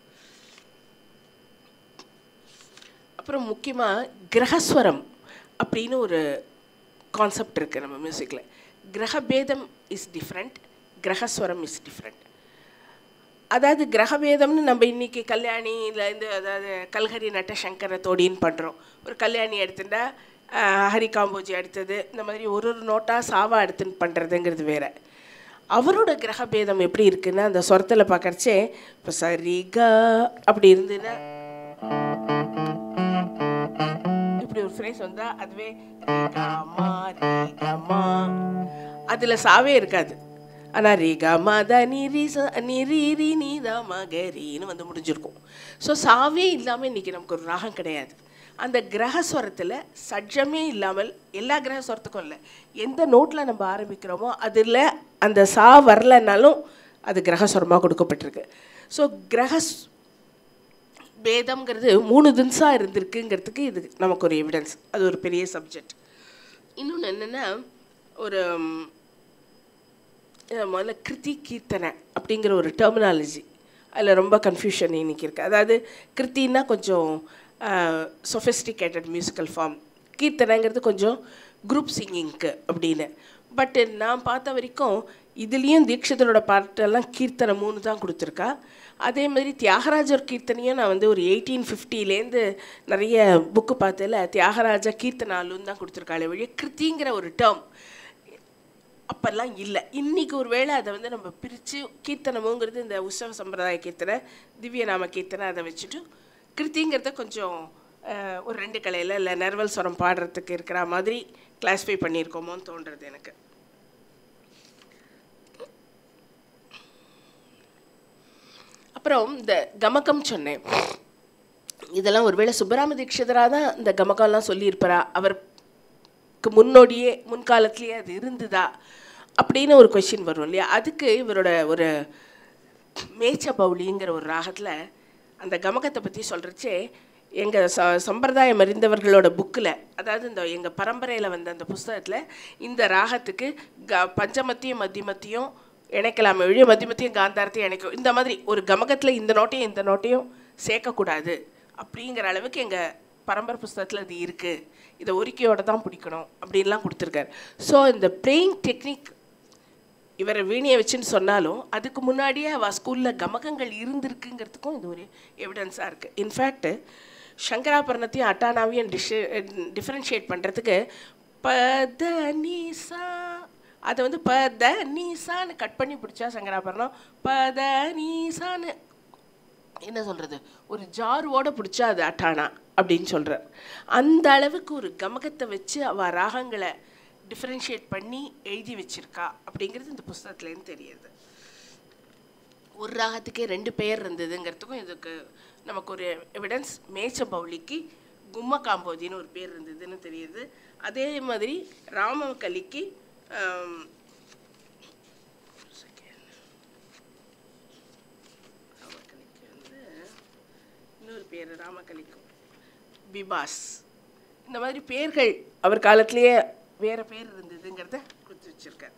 அப்புறம் முக்கியமாக கிரகஸ்வரம் அப்படின்னு ஒரு கான்செப்ட் இருக்குது நம்ம மியூசிக்கில் கிரகபேதம் இஸ் டிஃப்ரெண்ட் கிரகஸ்வரம் இஸ் டிஃப்ரெண்ட் அதாவது கிரகபேதம்னு நம்ம இன்னைக்கு கல்யாணியில் இருந்து அதாவது கல்கரி நட்ட சங்கர தோடின்னு பண்ணுறோம் ஒரு கல்யாணி எடுத்துட்டா ஆஹ், ஹரி காம்போஜி அடுத்தது இந்த மாதிரி ஒரு ஒரு நோட்டாக சாவா எடுத்துன்னு பண்ணுறதுங்கிறது வேற அவரோட கிரகபேதம் எப்படி இருக்குன்னா அந்த சொரத்தில் பார்க்கறச்சே இப்போ சரி க அப்படி இருந்துன்னா இப்படி ஒரு ஃப்ரேஸ் வந்தா அதுவே ரீகாமா ரீகாமா அதுல சாவே இருக்காது ஆனா ரீகாமா த நீ ரீ ச நீ ரீ ரீ நீ த மகரின்னு வந்து முடிஞ்சிருக்கும் ஸோ சாவே இல்லாமல் இன்னைக்கு நமக்கு ஒரு ராகம் கிடையாது அந்த கிரகஸ்வரத்தில் சட்ஜமே இல்லாமல் எல்லா கிரகஸ்வரத்துக்கும் இல்லை எந்த நோட்டில் நம்ம ஆரம்பிக்கிறோமோ அதில் அந்த சா வரலனாலும் அது கிரகஸ்வரமாக கொடுக்கப்பட்டிருக்கு ஸோ கிரகஸ் வேதம்ங்கிறது மூணு தின்ஸாக இருந்திருக்குங்கிறதுக்கு இது நமக்கு ஒரு எவிடன்ஸ் அது ஒரு பெரிய சப்ஜெக்ட் இன்னொன்று என்னென்னா ஒரு ம், அஹ் முதல்ல கிருதி கீர்த்தனை அப்படிங்கிற ஒரு டெர்மினாலஜி அதில் ரொம்ப கன்ஃபியூஷன் இன்னைக்கு இருக்குது அதாவது கிருத்தின்னா கொஞ்சம் சொஃபிஸ்டிகேட்டட் மியூசிக்கல் ஃபார்ம் கீர்த்தனைங்கிறது கொஞ்சம் குரூப் சிங்கிங்க்கு அப்படின்னு பட் நான் பார்த்த வரைக்கும் இதுலேயும் தீட்சிதரோட பாட்டெல்லாம் கீர்த்தனை மூணு தான் கொடுத்துருக்கா அதே மாதிரி தியாகராஜர் கீர்த்தனையும் நான் வந்து ஒரு எயிட்டீன் ஃபிஃப்டிலேருந்து நிறைய புக்கு பார்த்ததில் தியாகராஜ கீர்த்தனாலுன்னு தான் கொடுத்துருக்காளே வழிய கிருத்திங்கிற ஒரு டேர்ம் அப்பெல்லாம் இல்லை இன்னைக்கு ஒரு வேளை அதை வந்து நம்ம பிரித்து கீர்த்தனமுங்கிறது இந்த உற்சவ சம்பிரதாய கீர்த்தனை திவ்ய நாம கீர்த்தனை அதை வச்சுட்டு கிருத்திங்கிறத கொஞ்சம் அஹ், ஒரு ரெண்டு கலையில் இல்லை நர்வல் ஸ்வரம் பாடுறதுக்கு இருக்கிற மாதிரி கிளாஸிஃபை பண்ணியிருக்கோமோன்னு தோன்றுறது எனக்கு அப்புறம் இந்த கமகம் சொன்னேன் இதெல்லாம் ஒருவேளை சுப்பராம தீட்சிதராக தான் இந்த கமகம்லாம் சொல்லியிருப்பாரா அவருக்கு முன்னோடியே முன்காலத்திலேயே அது இருந்ததா அப்படின்னு ஒரு கொஷின் வரும் இல்லையா அதுக்கு இவரோட ஒரு மேச்ச பவுலிங்கிற ஒரு ராகத்தில் அந்த கமகத்தை பற்றி சொல்கிறச்சே எங்கள் ச சம்பிரதாயம் அறிந்தவர்களோட புக்கில் அதாவது இந்த எங்கள் பரம்பரையில் வந்த அந்த புஸ்தகத்தில் இந்த ராகத்துக்கு க பஞ்சமத்தையும் மத்தியமத்தையும் இணைக்கலாமே ஒழிய மத்தியமத்தையும் காந்தாரத்தையும் இணைக்கும் இந்த மாதிரி ஒரு கமகத்தில் இந்த நோட்டையும் இந்த நோட்டையும் சேர்க்கக்கூடாது அப்படிங்கிற அளவுக்கு எங்கள் பரம்பரை புஸ்தகத்தில் இது இருக்குது இதை ஒருக்கையோட தான் பிடிக்கணும் அப்படின்லாம் கொடுத்துருக்காரு ஸோ இந்த பிளேயிங் டெக்னிக் இவரை வீணியை வச்சுன்னு சொன்னாலும் அதுக்கு முன்னாடியே அவள் ஸ்கூலில் கமகங்கள் இருந்திருக்குங்கிறதுக்கும் இது ஒரு எவிடன்ஸாக இருக்குது இன்ஃபேக்ட் சங்கராபரணத்தையும் அட்டானாவையும் டிஷ் டிஃப்ரென்ஷியேட் பண்ணுறதுக்கு பத நீசா அதை வந்து பத நீசான்னு கட் பண்ணி பிடிச்சா சங்கராபரணம் பத நீசான்னு என்ன சொல்கிறது ஒரு ஜாருவோட பிடிச்சா அது அட்டானா அப்படின்னு சொல்கிறார் அந்த அளவுக்கு ஒரு கமகத்தை வச்சு அவள் ராகங்களை டிஃப்ரென்ஷியேட் பண்ணி எழுதி வச்சிருக்கா அப்படிங்கிறது இந்த புஸ்தகத்துலேருந்து தெரியுது ஒரு ராகத்துக்கே ரெண்டு பெயர் இருந்ததுங்கிறதுக்கும் இதுக்கு நமக்கு ஒரு எவிடன்ஸ் மேச்ச பவுலிக்கு கும்ம காம்போதின்னு ஒரு பேர் இருந்ததுன்னு தெரியுது அதே மாதிரி ராமகலிக்கு ஆம், ராமகலிக்கு வந்து இன்னொரு பேர் ராமகலிக்கும் பிபாஸ் இந்த மாதிரி பேர்கள் அவர் காலத்திலேயே வேற பேர் இருந்ததுங்கிறத கொடுத்து வச்சிருக்காரு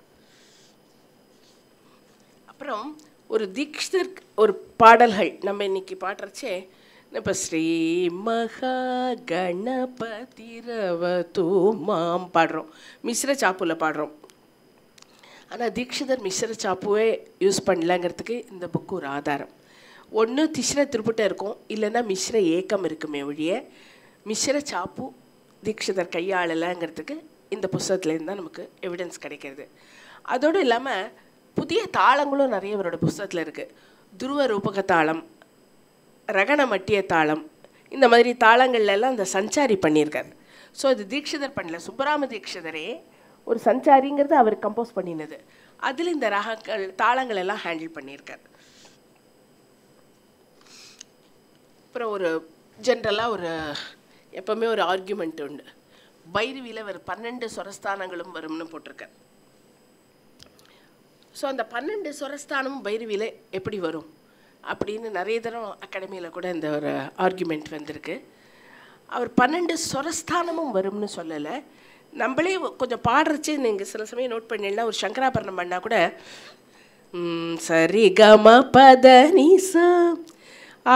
அப்புறம் ஒரு தீக்ஷிதர் ஒரு பாடல்கள் நம்ம இன்னைக்கு பாடுறச்சே இப்போ ஸ்ரீ மகா கணபதிரவ மாம் பாடுறோம் மிஸ்ர சாப்புல பாடுறோம் ஆனால் தீக்ஷிதர் மிஸ்ர சாப்புவே யூஸ் பண்ணலங்கிறதுக்கு இந்த புக்கு ஒரு ஆதாரம் ஒன்று திஸ்ர திருப்புட்ட இருக்கும் இல்லைன்னா மிஸ்ர ஏக்கம் இருக்குமே ஒழிய மிஸ்ர சாப்பு தீக்ஷிதர் கையாளலைங்கிறதுக்கு இந்த புஸ்தகத்துலேருந்து தான் நமக்கு எவிடன்ஸ் கிடைக்கிறது அதோடு இல்லாமல் புதிய தாளங்களும் நிறைய இவரோட புஸ்தகத்தில் இருக்குது துருவ ரூபக தாளம் ரகண மட்டிய தாளம் இந்த மாதிரி தாளங்கள்ல எல்லாம் இந்த சஞ்சாரி பண்ணியிருக்கார் ஸோ இது தீக்ஷிதர் பண்ணல சுப்பராம தீக்ஷிதரே ஒரு சஞ்சாரிங்கிறது அவர் கம்போஸ் பண்ணினது அதில் இந்த ராகங்கள் தாளங்கள் எல்லாம் ஹேண்டில் பண்ணியிருக்கார் அப்புறம் ஒரு ஜென்ரலாக ஒரு எப்பவுமே ஒரு ஆர்கியூமெண்ட் உண்டு பைரவியில் ஒரு பன்னெண்டு சொரஸ்தானங்களும் வரும்னு போட்டிருக்கார் ஸோ அந்த பன்னெண்டு சொரஸ்தானமும் பைரவியில் எப்படி வரும் அப்படின்னு நிறைய தரம் அகாடமியில் கூட இந்த ஒரு ஆர்குமெண்ட் வந்திருக்கு அவர் பன்னெண்டு சொரஸ்தானமும் வரும்னு சொல்லலை நம்மளே கொஞ்சம் பாடுறச்சே நீங்கள் சில சமயம் நோட் பண்ணிடலாம் ஒரு சங்கராபரணம் பண்ணால் கூட ம், சரி கம பத நீசா ஆ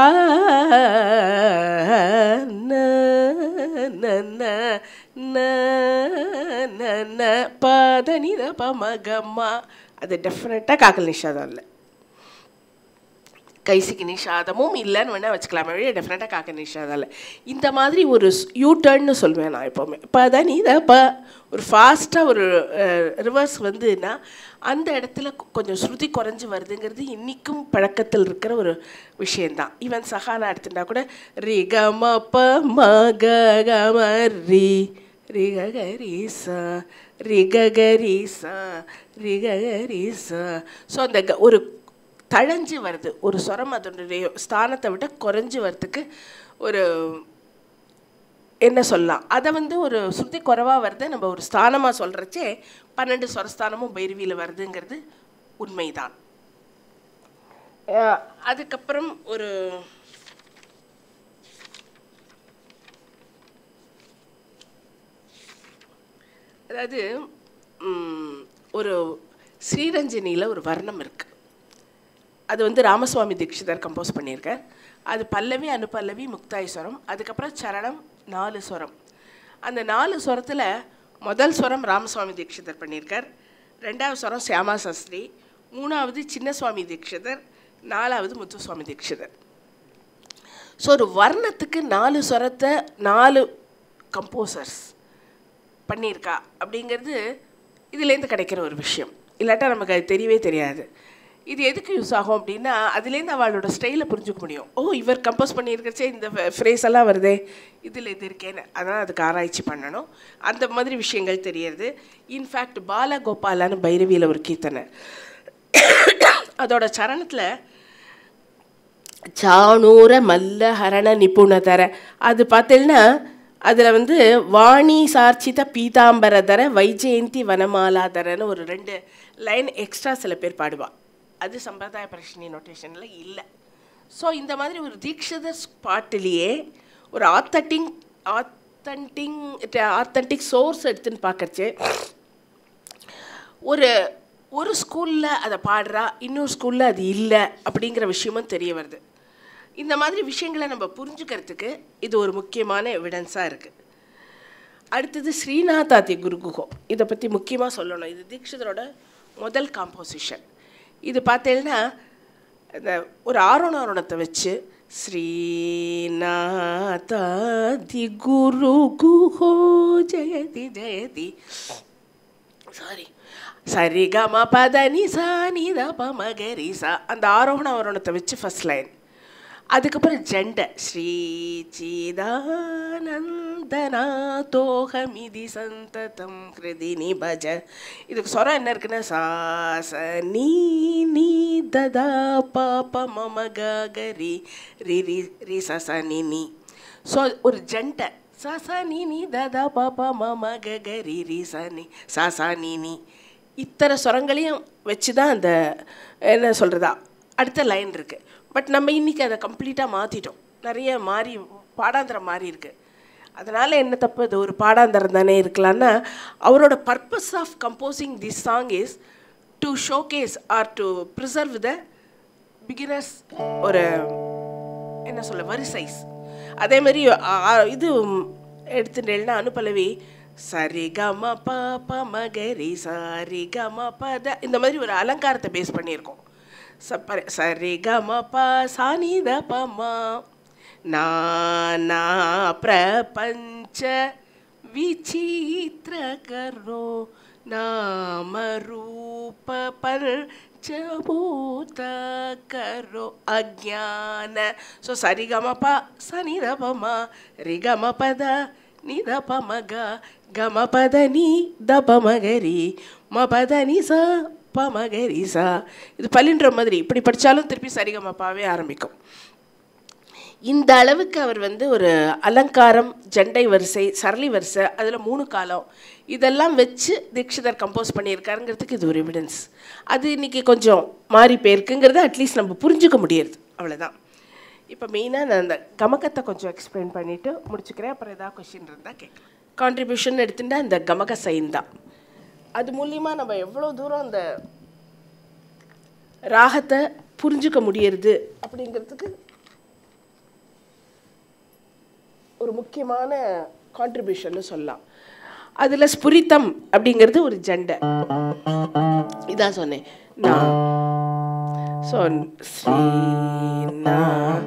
ந, ந, ந, ந, ந, ந, பத நித பம கம்மா அது டெஃபினட்டாக காக்கல் நிஷாதம் இல்லை கைசிக்கு நிஷாதமும் இல்லைன்னு வேணால் வச்சுக்கலாம் வழியே டெஃபினட்டாக காக்க நிஷாதம் இல்லை இந்த மாதிரி ஒரு யூ டர்ன்னு சொல்லுவேன் நான் எப்போவுமே இப்போ தான் நீ இப்போ ஒரு ஃபாஸ்ட்டாக ஒரு ரிவர்ஸ் வந்துன்னா அந்த இடத்துல கொ- கொஞ்சம் ஸ்ருதி குறைஞ்சு வருதுங்கிறது இன்றைக்கும் பழக்கத்தில் இருக்கிற ஒரு விஷயந்தான் ஈவன் சஹானா எடுத்துட்டா கூட ரி க ம ப ம க க ம ரி ரி க க ரி ச ரி க க ரி ச ரி க க ரி ச ஸோ அந்த க- ஒரு தழைஞ்சு வருது ஒரு சொரம் அதனுடைய ஸ்தானத்தை விட குறைஞ்சு வரதுக்கு ஒரு என்ன சொல்லலாம் அதை வந்து ஒரு ஸ்ருதி குறைவாக வருது நம்ம ஒரு ஸ்தானமாக சொல்கிறச்சே பன்னெண்டு ஸ்வரஸ்தானமும் பைரவியில் வருதுங்கிறது உண்மைதான் அஹ் அதுக்கப்புறம் ஒரு அதாவது ம், ஒரு ஸ்ரீரஞ்சனியில் ஒரு வர்ணம் இருக்குது அது வந்து ராமசுவாமி தீட்சிதர் கம்போஸ் பண்ணியிருக்கார் அது பல்லவி அனுபல்லவி முக்தாய் ஸ்வரம் அதுக்கப்புறம் சரணம் நாலு ஸ்வரம் அந்த நாலு ஸ்வரத்தில் முதல் ஸ்வரம் ராமசுவாமி தீட்சிதர் பண்ணியிருக்கார் ரெண்டாவது ஸ்வரம் சியாமா சாஸ்திரி மூணாவது சின்னசுவாமி தீட்சிதர் நாலாவது முத்துசுவாமி தீட்சிதர் ஸோ ஒரு வர்ணத்துக்கு நாலு ஸ்வரத்தை நாலு கம்போசர்ஸ் பண்ணியிருக்கா அப்படிங்கிறது இதுலேருந்து கிடைக்கிற ஒரு விஷயம் இல்லாட்டா நமக்கு அது தெரியவே தெரியாது இது எதுக்கு யூஸ் ஆகும் அப்படின்னா அதுலேருந்து அவளோட ஸ்டைலை புரிஞ்சுக்க முடியும் ஓ இவர் கம்போஸ் பண்ணியிருக்கிறச்சே இந்த ஃப்ரேஸ் எல்லாம் வருதே இதில் இது இருக்கேன்னு அதான் அதுக்கு ஆராய்ச்சி பண்ணணும் அந்த மாதிரி விஷயங்கள் தெரியறது இன்ஃபேக்ட் பாலகோபாலான்னு பைரவியில் ஒரு கீர்த்தனை அதோட சரணத்தில் சாணூர மல்ல ஹரண நிபுணதர அது பார்த்தீங்கன்னா அதில் வந்து வாணி சார்ச்சித பீதாம்பரதர வைஜெயந்தி வனமாலாதரன்னு ஒரு ரெண்டு லைன் எக்ஸ்ட்ரா சில பேர் பாடுவா அது சம்பிரதாய பிரஷ்னி நோட்டேஷனில் இல்லை ஸோ இந்த மாதிரி ஒரு தீக்ஷிதர் பாட்டிலேயே ஒரு ஆத்தட்டிங் ஆத்தன்டிங் ஆத்தன்டிக் சோர்ஸ் எடுத்துன்னு பார்க்கறச்சே ஒரு ஒரு ஸ்கூலில் அதை பாடுறா இன்னொரு ஸ்கூலில் அது இல்லை அப்படிங்கிற விஷயமும் தெரிய வருது இந்த மாதிரி விஷயங்களை நம்ம புரிஞ்சுக்கிறதுக்கு இது ஒரு முக்கியமான எவிடன்ஸாக இருக்குது அடுத்தது ஸ்ரீநாதாதி குருகுகோ இதை பற்றி முக்கியமாக சொல்லணும் இது தீக்ஷிதரோட முதல் காம்போசிஷன் இது பார்த்தீங்கன்னா இந்த ஒரு ஆரோணாரோணத்தை வச்சு ஸ்ரீநாதாதி குரு குஹோ ஜெயதி ஜெயதி சாரி சரி கம பத நிசா நித பமகரி சா அந்த ஆரோகண ஆரோணத்தை வச்சு ஃபர்ஸ்ட் லைன் அதுக்கப்புறம் ஜெண்டை ஸ்ரீ சிதானந்தநாதோகமிதி சந்ததம் கிருதி நிபஜ இதுக்கு சொரம் என்ன இருக்குன்னா சா ச நீ நீ ததா பாப மம கரி ரி ரி ரி ச ச நி நீ ஸோ ஒரு ஜெண்டை சா சா நீ நீ ததா பாபா மம கரி ரி ச நி சா சா நீ நீ இத்தனை சுரங்களையும் வச்சு தான் அந்த என்ன சொல்கிறதா அடுத்த லைன் இருக்குது பட் நம்ம இன்றைக்கி அதை கம்ப்ளீட்டாக மாற்றிட்டோம் நிறைய மாறி பாடாந்திரம் மாறி இருக்கு அதனால் என்ன தப்பு இது ஒரு பாடாந்தரம் தானே இருக்கலாம்னா அவரோட purpose of composing this song is to showcase or to preserve the beginners ஒரு என்ன சொல்ல வரிசைஸ் அதே மாதிரி ஆ, இது எடுத்துட்டேன்னா அனுப்பலவி சரி கம ப ப மகரி சாரி கம பத இந்த மாதிரி ஒரு அலங்காரத்தை பேஸ் பண்ணியிருக்கோம் சப்பர சரி கம ப சானித பமா நானா பிரபஞ்ச விசித்திர கரோ நாம ரூப பஞ்சபூத கரோ அஜான ஸோ சரிகமப சனிதபமா ரிகமபத நிதபமக கமபத நீ தபமகரி மபத நி ச பமகரி சா இது பல்லின்ற மாதிரி இப்படி படித்தாலும் திருப்பி சரிகமப்பாவே ஆரம்பிக்கும் இந்த அளவுக்கு அவர் வந்து ஒரு அலங்காரம் ஜெண்டை வரிசை சரளி வரிசை அதில் மூணு காலம் இதெல்லாம் வச்சு தீக்ஷிதர் கம்போஸ் பண்ணியிருக்காருங்கிறதுக்கு இது ஒரு எவிடன்ஸ் அது இன்றைக்கி கொஞ்சம் மாறி போயிருக்குங்கிறத அட்லீஸ்ட் நம்ம புரிஞ்சுக்க முடியுது அவ்வளோதான் இப்போ மெயினாக நான் அந்த கமகத்தை கொஞ்சம் எக்ஸ்பிளைன் பண்ணிவிட்டு முடிச்சுக்கிறேன் அப்புறம் ஏதாவது கொஷின் இருந்தால் கேட்கலாம் கான்ட்ரிபியூஷன் எடுத்துட்டா இந்த கமக சைன் தான் அது மூலியமாக நம்ம எவ்வளோ தூரம் அந்த ராகத்தை புரிஞ்சுக்க முடியறது அப்படிங்கிறதுக்கு ஒரு முக்கியமான கான்ட்ரிபியூஷன்னு சொல்லலாம் அதில் ஸ்புரித்தம் அப்படிங்கிறது ஒரு ஜெண்டை இதான் சொன்னேன் நான் ஸோ ஸ்ரீனா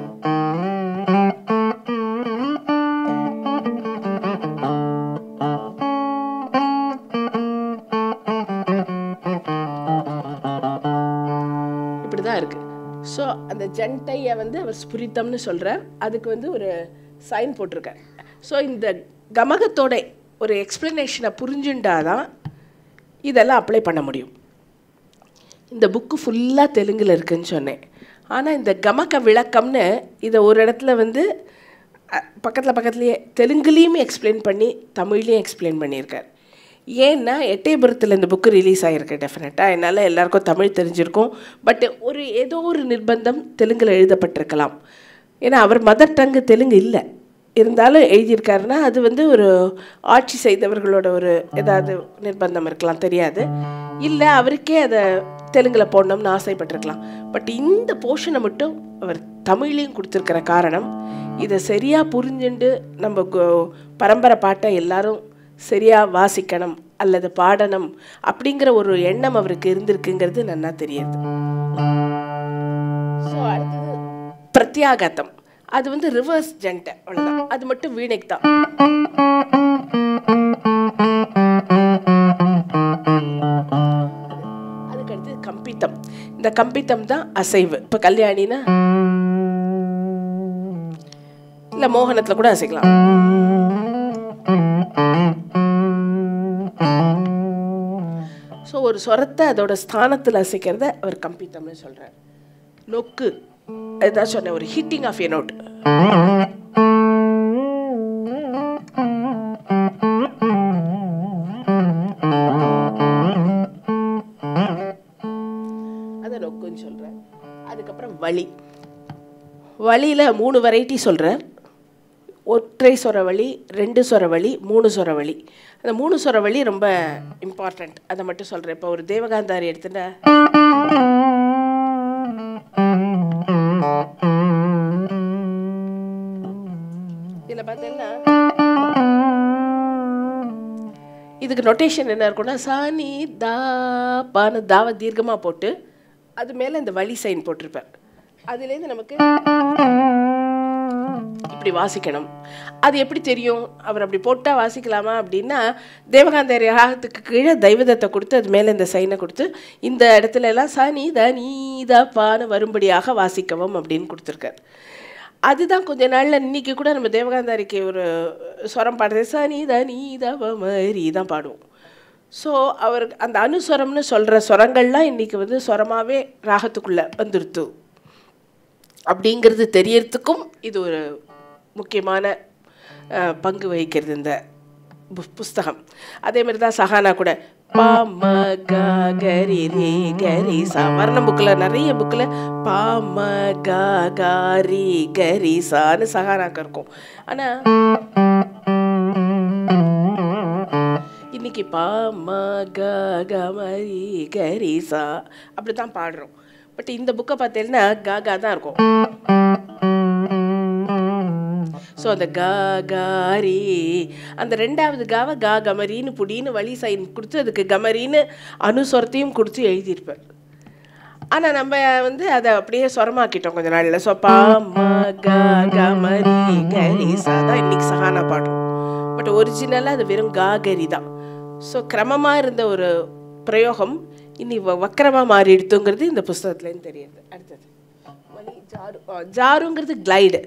இப்படி தான் இருக்குது ஸோ அந்த ஜென்டையை வந்து அவர் ஸ்புரித்தம்னு சொல்கிறார் அதுக்கு வந்து ஒரு சைன் போட்டிருக்கார் ஸோ இந்த கமகத்தோட ஒரு எக்ஸ்ப்ளனேஷனை புரிஞ்சுண்டாதான் இதெல்லாம் அப்ளை பண்ண முடியும் இந்த புக்கு ஃபுல்லாக தெலுங்கில் இருக்குன்னு சொன்னேன் ஆனால் இந்த கமக விளக்கம்னு இதை ஒரு இடத்துல வந்து பக்கத்தில் பக்கத்துலேயே தெலுங்குலேயும் எக்ஸ்பிளைன் பண்ணி தமிழ்லேயும் எக்ஸ்பிளைன் பண்ணியிருக்கார் ஏன்னா எட்டயபுரத்தில் இந்த புக்கு ரிலீஸ் ஆகிருக்கு டெஃபினட்டாக என்னால் எல்லாருக்கும் தமிழ் தெரிஞ்சிருக்கும் பட் ஒரு ஏதோ ஒரு நிர்பந்தம் தெலுங்கில் எழுதப்பட்டிருக்கலாம் ஏன்னா அவர் மதர் டங்கு தெலுங்கு இல்லை இருந்தாலும் எழுதியிருக்காருன்னா அது வந்து ஒரு ஆட்சி செய்தவர்களோட ஒரு ஏதாவது நிர்பந்தம் இருக்கலாம் தெரியாது இல்லை அவருக்கே அதை தெலுங்கில் போடணும்னு ஆசைப்பட்டிருக்கலாம் பட் இந்த போர்ஷனை மட்டும் அவர் தமிழ்லேயும் கொடுத்துருக்கிற காரணம் இதை சரியாக புரிஞ்சுண்டு நம்ம கு- பரம்பரை பாட்டை எல்லாரும் சரியாக வாசிக்கணும் அல்லது பாடணும் அப்படிங்கிற ஒரு எண்ணம் அவருக்கு இருந்திருக்குங்கிறது நன்னா தெரியுது ஸோ அடுத்தது பிரத்யாகத்தம் அது வந்து ரிவர்ஸ் ஜென்டை அவ்வளோதான் அது மட்டும் வீணைக்கு தான் இந்த கம்பித்தம் தான் அசைவு இப்போ கல்யாணினா இல்லை மோகனத்தில் கூட அசைக்கலாம் ஸோ ஒரு சொரத்தை அதோட ஸ்தானத்தில் அசைக்கிறத அவர் கம்பித்தம்னு சொல்கிறார் நொக்கு அதுதான் சொன்னேன் ஒரு ஹிட்டிங் ஆஃப் ஏ நோட் அதை நொக்குன்னு சொல்கிறேன் அதுக்கப்புறம் வலி வலியில் மூணு வெரைட்டி சொல்கிறேன் ஒற்றை சொர வழி ரெண்டு சொர வழி மூணு சொர வழி அந்த மூணு சொர வழி ரொம்ப இம்பார்ட்டண்ட் அதை மட்டும் சொல்கிறேன் இப்போ ஒரு தேவகாந்தாரி எடுத்துட்டா இதில் பார்த்தீங்கன்னா இதுக்கு நொட்டேஷன் என்ன இருக்கும்னா சாணி தா பான்னு தாவ தீர்க்கமாக போட்டு அது மேலே இந்த வழி சைன் போட்டிருப்பேன் அதுலேருந்து நமக்கு இப்படி வாசிக்கணும் அது எப்படி தெரியும் அவர் அப்படி போட்டால் வாசிக்கலாமா அப்படின்னா தேவகாந்த ராகத்துக்கு கீழே தெய்வதத்தை கொடுத்து அது மேலே இந்த சைனை கொடுத்து இந்த இடத்துல எல்லாம் ச நீ த நீ த பான்னு வரும்படியாக வாசிக்கவும் அப்படின்னு கொடுத்துருக்காரு அதுதான் கொஞ்ச நாளில் இன்னைக்கு கூட நம்ம தேவகாந்தாரிக்கு ஒரு ஸ்வரம் பாடுறது ச நீ த நீ த ப மரி தான் பாடுவோம் ஸோ அவர் அந்த அனுஸ்வரம்னு சொல்கிற ஸ்வரங்கள்லாம் இன்றைக்கி வந்து ஸ்வரமாகவே ராகத்துக்குள்ளே வந்துருத்து அப்படிங்கிறது தெரியறதுக்கும் இது ஒரு முக்கியமான அஹ், பங்கு வகிக்கிறது இந்த பு- புஸ்தகம் அதே மாதிரி தான் சஹானா கூட பா ம க கரி ரே கரி சா வர்ண புக்கில் நிறைய புக்கில் பா ம க க ரி கரி சான்னு சஹானாக்கு இருக்கும் ஆனால் இன்னைக்கு பா ம க க மரி கரி சா அப்படி தான் பாடுறோம் பட் இந்த புக்கை பார்த்தீங்கன்னா கா கா தான் இருக்கும் ஸோ அந்த கா காரி அந்த ரெண்டாவது காவை கா கமரின்னு புடின்னு வழி சைன் கொடுத்து அதுக்கு கமரின்னு அனுஸ்வரத்தையும் கொடுத்து எழுதியிருப்பார் ஆனால் நம்ம வந்து அதை அப்படியே சொரமாக்கிட்டோம் கொஞ்ச நாளில் ஸோ பா ம க கமரி கரி சா தான் இன்னைக்கு சஹானா பாடுறோம் பட் ஒரிஜினலாக அது வெறும் காகரி தான் ஸோ கிரமமாக இருந்த ஒரு பிரயோகம் இனி வ- வக்கரமா மாறி எடுத்துங்கிறது இந்த புஸ்தகத்துலேருந்து தெரியுது அடுத்தது வலி ஜாரு ஆ, ஜாருங்கிறது கிளைடு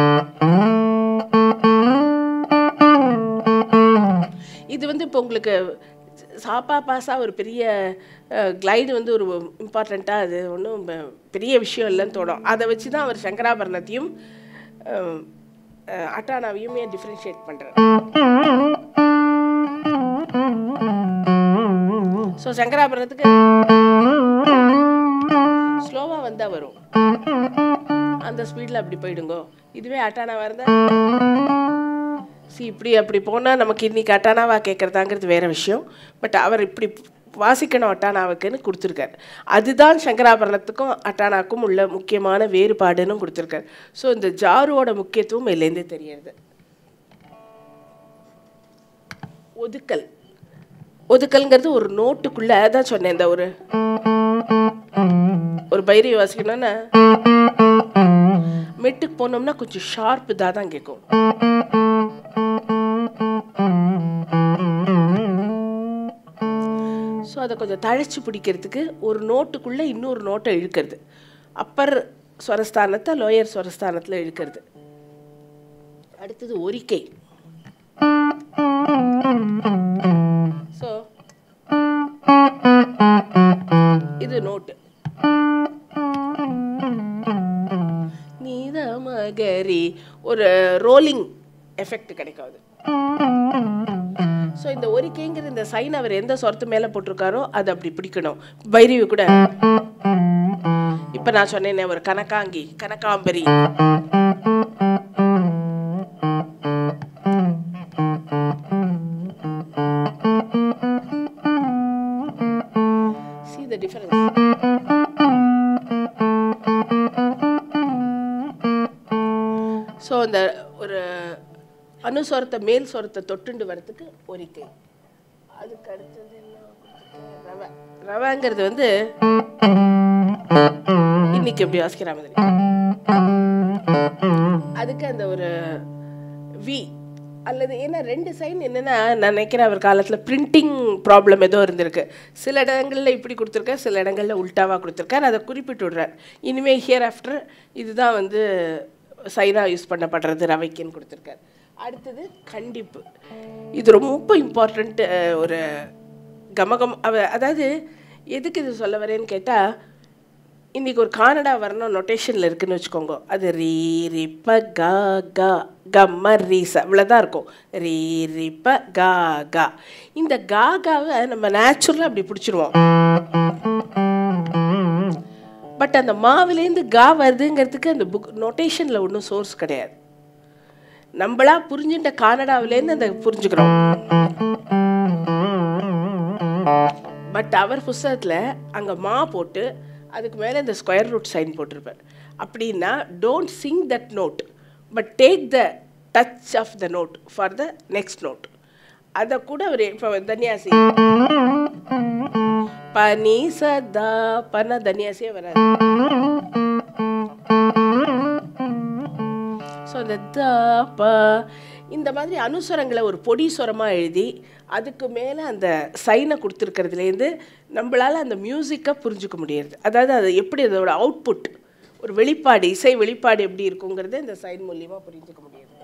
இது வந்து இப்போ உங்களுக்கு சாப்பா பாஸா ஒரு பெரிய கிளைடு வந்து ஒரு இம்பார்ட்டண்ட்டாக அது ஒன்றும் பெரிய விஷயம் இல்லைன்னு தோணும் அதை வச்சு தான் அவர் சங்கராபரணத்தையும் அஹ், அஹ், அட்டானாவையுமே டிஃப்ரென்ஷியேட் பண்ணுறார் ஸோ சங்கராபரணத்துக்கு ஸ்லோவாக வந்தால் வரும் அந்த ஸ்பீடில் அப்படி போயிடுங்கோ இதுவே அட்டானாவாக இருந்தால் சி இப்படி அப்படி போனால் நமக்கு இன்னைக்கு அட்டானாவா கேட்குறதாங்கிறது வேற விஷயம் பட் அவர் இப்படி வாசிக்கணும் அட்டானாவுக்குன்னு கொடுத்துருக்காரு அதுதான் சங்கராபரணத்துக்கும் அட்டானாக்கும் உள்ள முக்கியமான வேறுபாடுன்னு கொடுத்துருக்காரு ஸோ இந்த ஜாருவோட முக்கியத்துவம் இதுலேருந்தே தெரியறது ஒதுக்கல் ஒதுக்கல்ங்கிறது ஒரு நோட்டுக்குள்ள அதான் சொன்னேன் இந்த ஒரு ஒரு பைரவி வாசிக்கணும்னா மெட்டுக்கு போனோம்னா கொஞ்சம் ஷார்ப் இதாக தான் கேட்கும் ஸோ அதை கொஞ்சம் தழைச்சி பிடிக்கிறதுக்கு ஒரு நோட்டுக்குள்ளே இன்னொரு நோட்டை இழுக்கிறது அப்பர் ஸ்வரஸ்தானத்தை லோயர் ஸ்வரஸ்தானத்தில் இழுக்கிறது அடுத்தது ஒரிக்கை ஸோ இது நோட்டு நீதமகரி ஒரு ரோலிங் எஃபெக்ட் கிடைக்காது ஸோ இந்த ஒரிக்கைங்கிற இந்த சைன் அவர் எந்த சொரத்து மேலே போட்டிருக்காரோ அது அப்படி பிடிக்கணும் பைரவி கூட இப்போ நான் சொன்னேனே ஒரு கனகாங்கி கனகாம்பரி See the difference. ஸோ அந்த ஒரு அனுஸ்வரத்தை மேல் ஸ்வரத்தை தொட்டுண்டு வரதுக்கு ஒரிக்கை அதுக்கு அடுத்தது என்ன கொடுத்திருக்கேன்? ரவை ரவைங்கிறது வந்து இன்னைக்கு எப்படி வாசிக்கிற மாதிரி அதுக்கு அந்த ஒரு வி அல்லது ஏன்னா ரெண்டு சைன் என்னென்னா நான் நினைக்கிறேன் அவர் காலத்தில் பிரிண்டிங் ப்ராப்ளம் ஏதோ இருந்திருக்கு சில இடங்களில் இப்படி கொடுத்துருக்கார் சில இடங்களில் உல்ட்டாவாக கொடுத்துருக்கார் அதை குறிப்பிட்டு விடுறார் இனிமேல் ஹியர் ஆஃப்டர் இதுதான் வந்து சைனாக யூஸ் பண்ணப்படுறது ரவைக்குன்னு கொடுத்துருக்கார் அடுத்தது கண்டிப்பு இது ரொம்ப இம்பார்ட்டண்ட் ஒரு கமகம் அவ அதாவது எதுக்கு இது சொல்ல வரேன்னு கேட்டால் இன்றைக்கி ஒரு கானடா வரணும் நொட்டேஷனில் இருக்குன்னு வச்சுக்கோங்க அது ரீ ரிப்ப கா கா கம்ம ரீச இவ்வளோதான் இருக்கும் ரீ ரிப்ப கா கா இந்த கா காவை நம்ம நேச்சுரலாக அப்படி பிடிச்சிருவோம் பட் அந்த மாவுலேருந்து கா வருதுங்கிறதுக்கு அந்த புக் நொட்டேஷனில் ஒன்றும் சோர்ஸ் கிடையாது நம்மளா புரிஞ்சுட்ட கானடாவிலேருந்து அந்த புரிஞ்சுக்கிறோம் பட் அவர் புஸ்தகத்தில் அங்கே மா போட்டு அதுக்கு மேலே இந்த ஸ்கொயர் ரூட் சைன் போட்டிருப்பார் அப்படின்னா don't sing that note but take the touch of the note for the next note அதை கூட அவர் இப்போ தன்யாசி பனி சதா பன தன்யாசியே வராது ஸோ அந்த த ப இந்த மாதிரி அனுஸ்வரங்களை ஒரு பொடி சுரமாக எழுதி அதுக்கு மேலே அந்த சைனை கொடுத்துருக்கிறதுலேருந்து நம்மளால் அந்த மியூசிக்கை புரிஞ்சுக்க முடியுது அதாவது அது எப்படி அதோட அவுட்புட் ஒரு வெளிப்பாடு இசை வெளிப்பாடு எப்படி இருக்குங்கிறத இந்த சைன் மூலியமாக புரிஞ்சுக்க முடியுது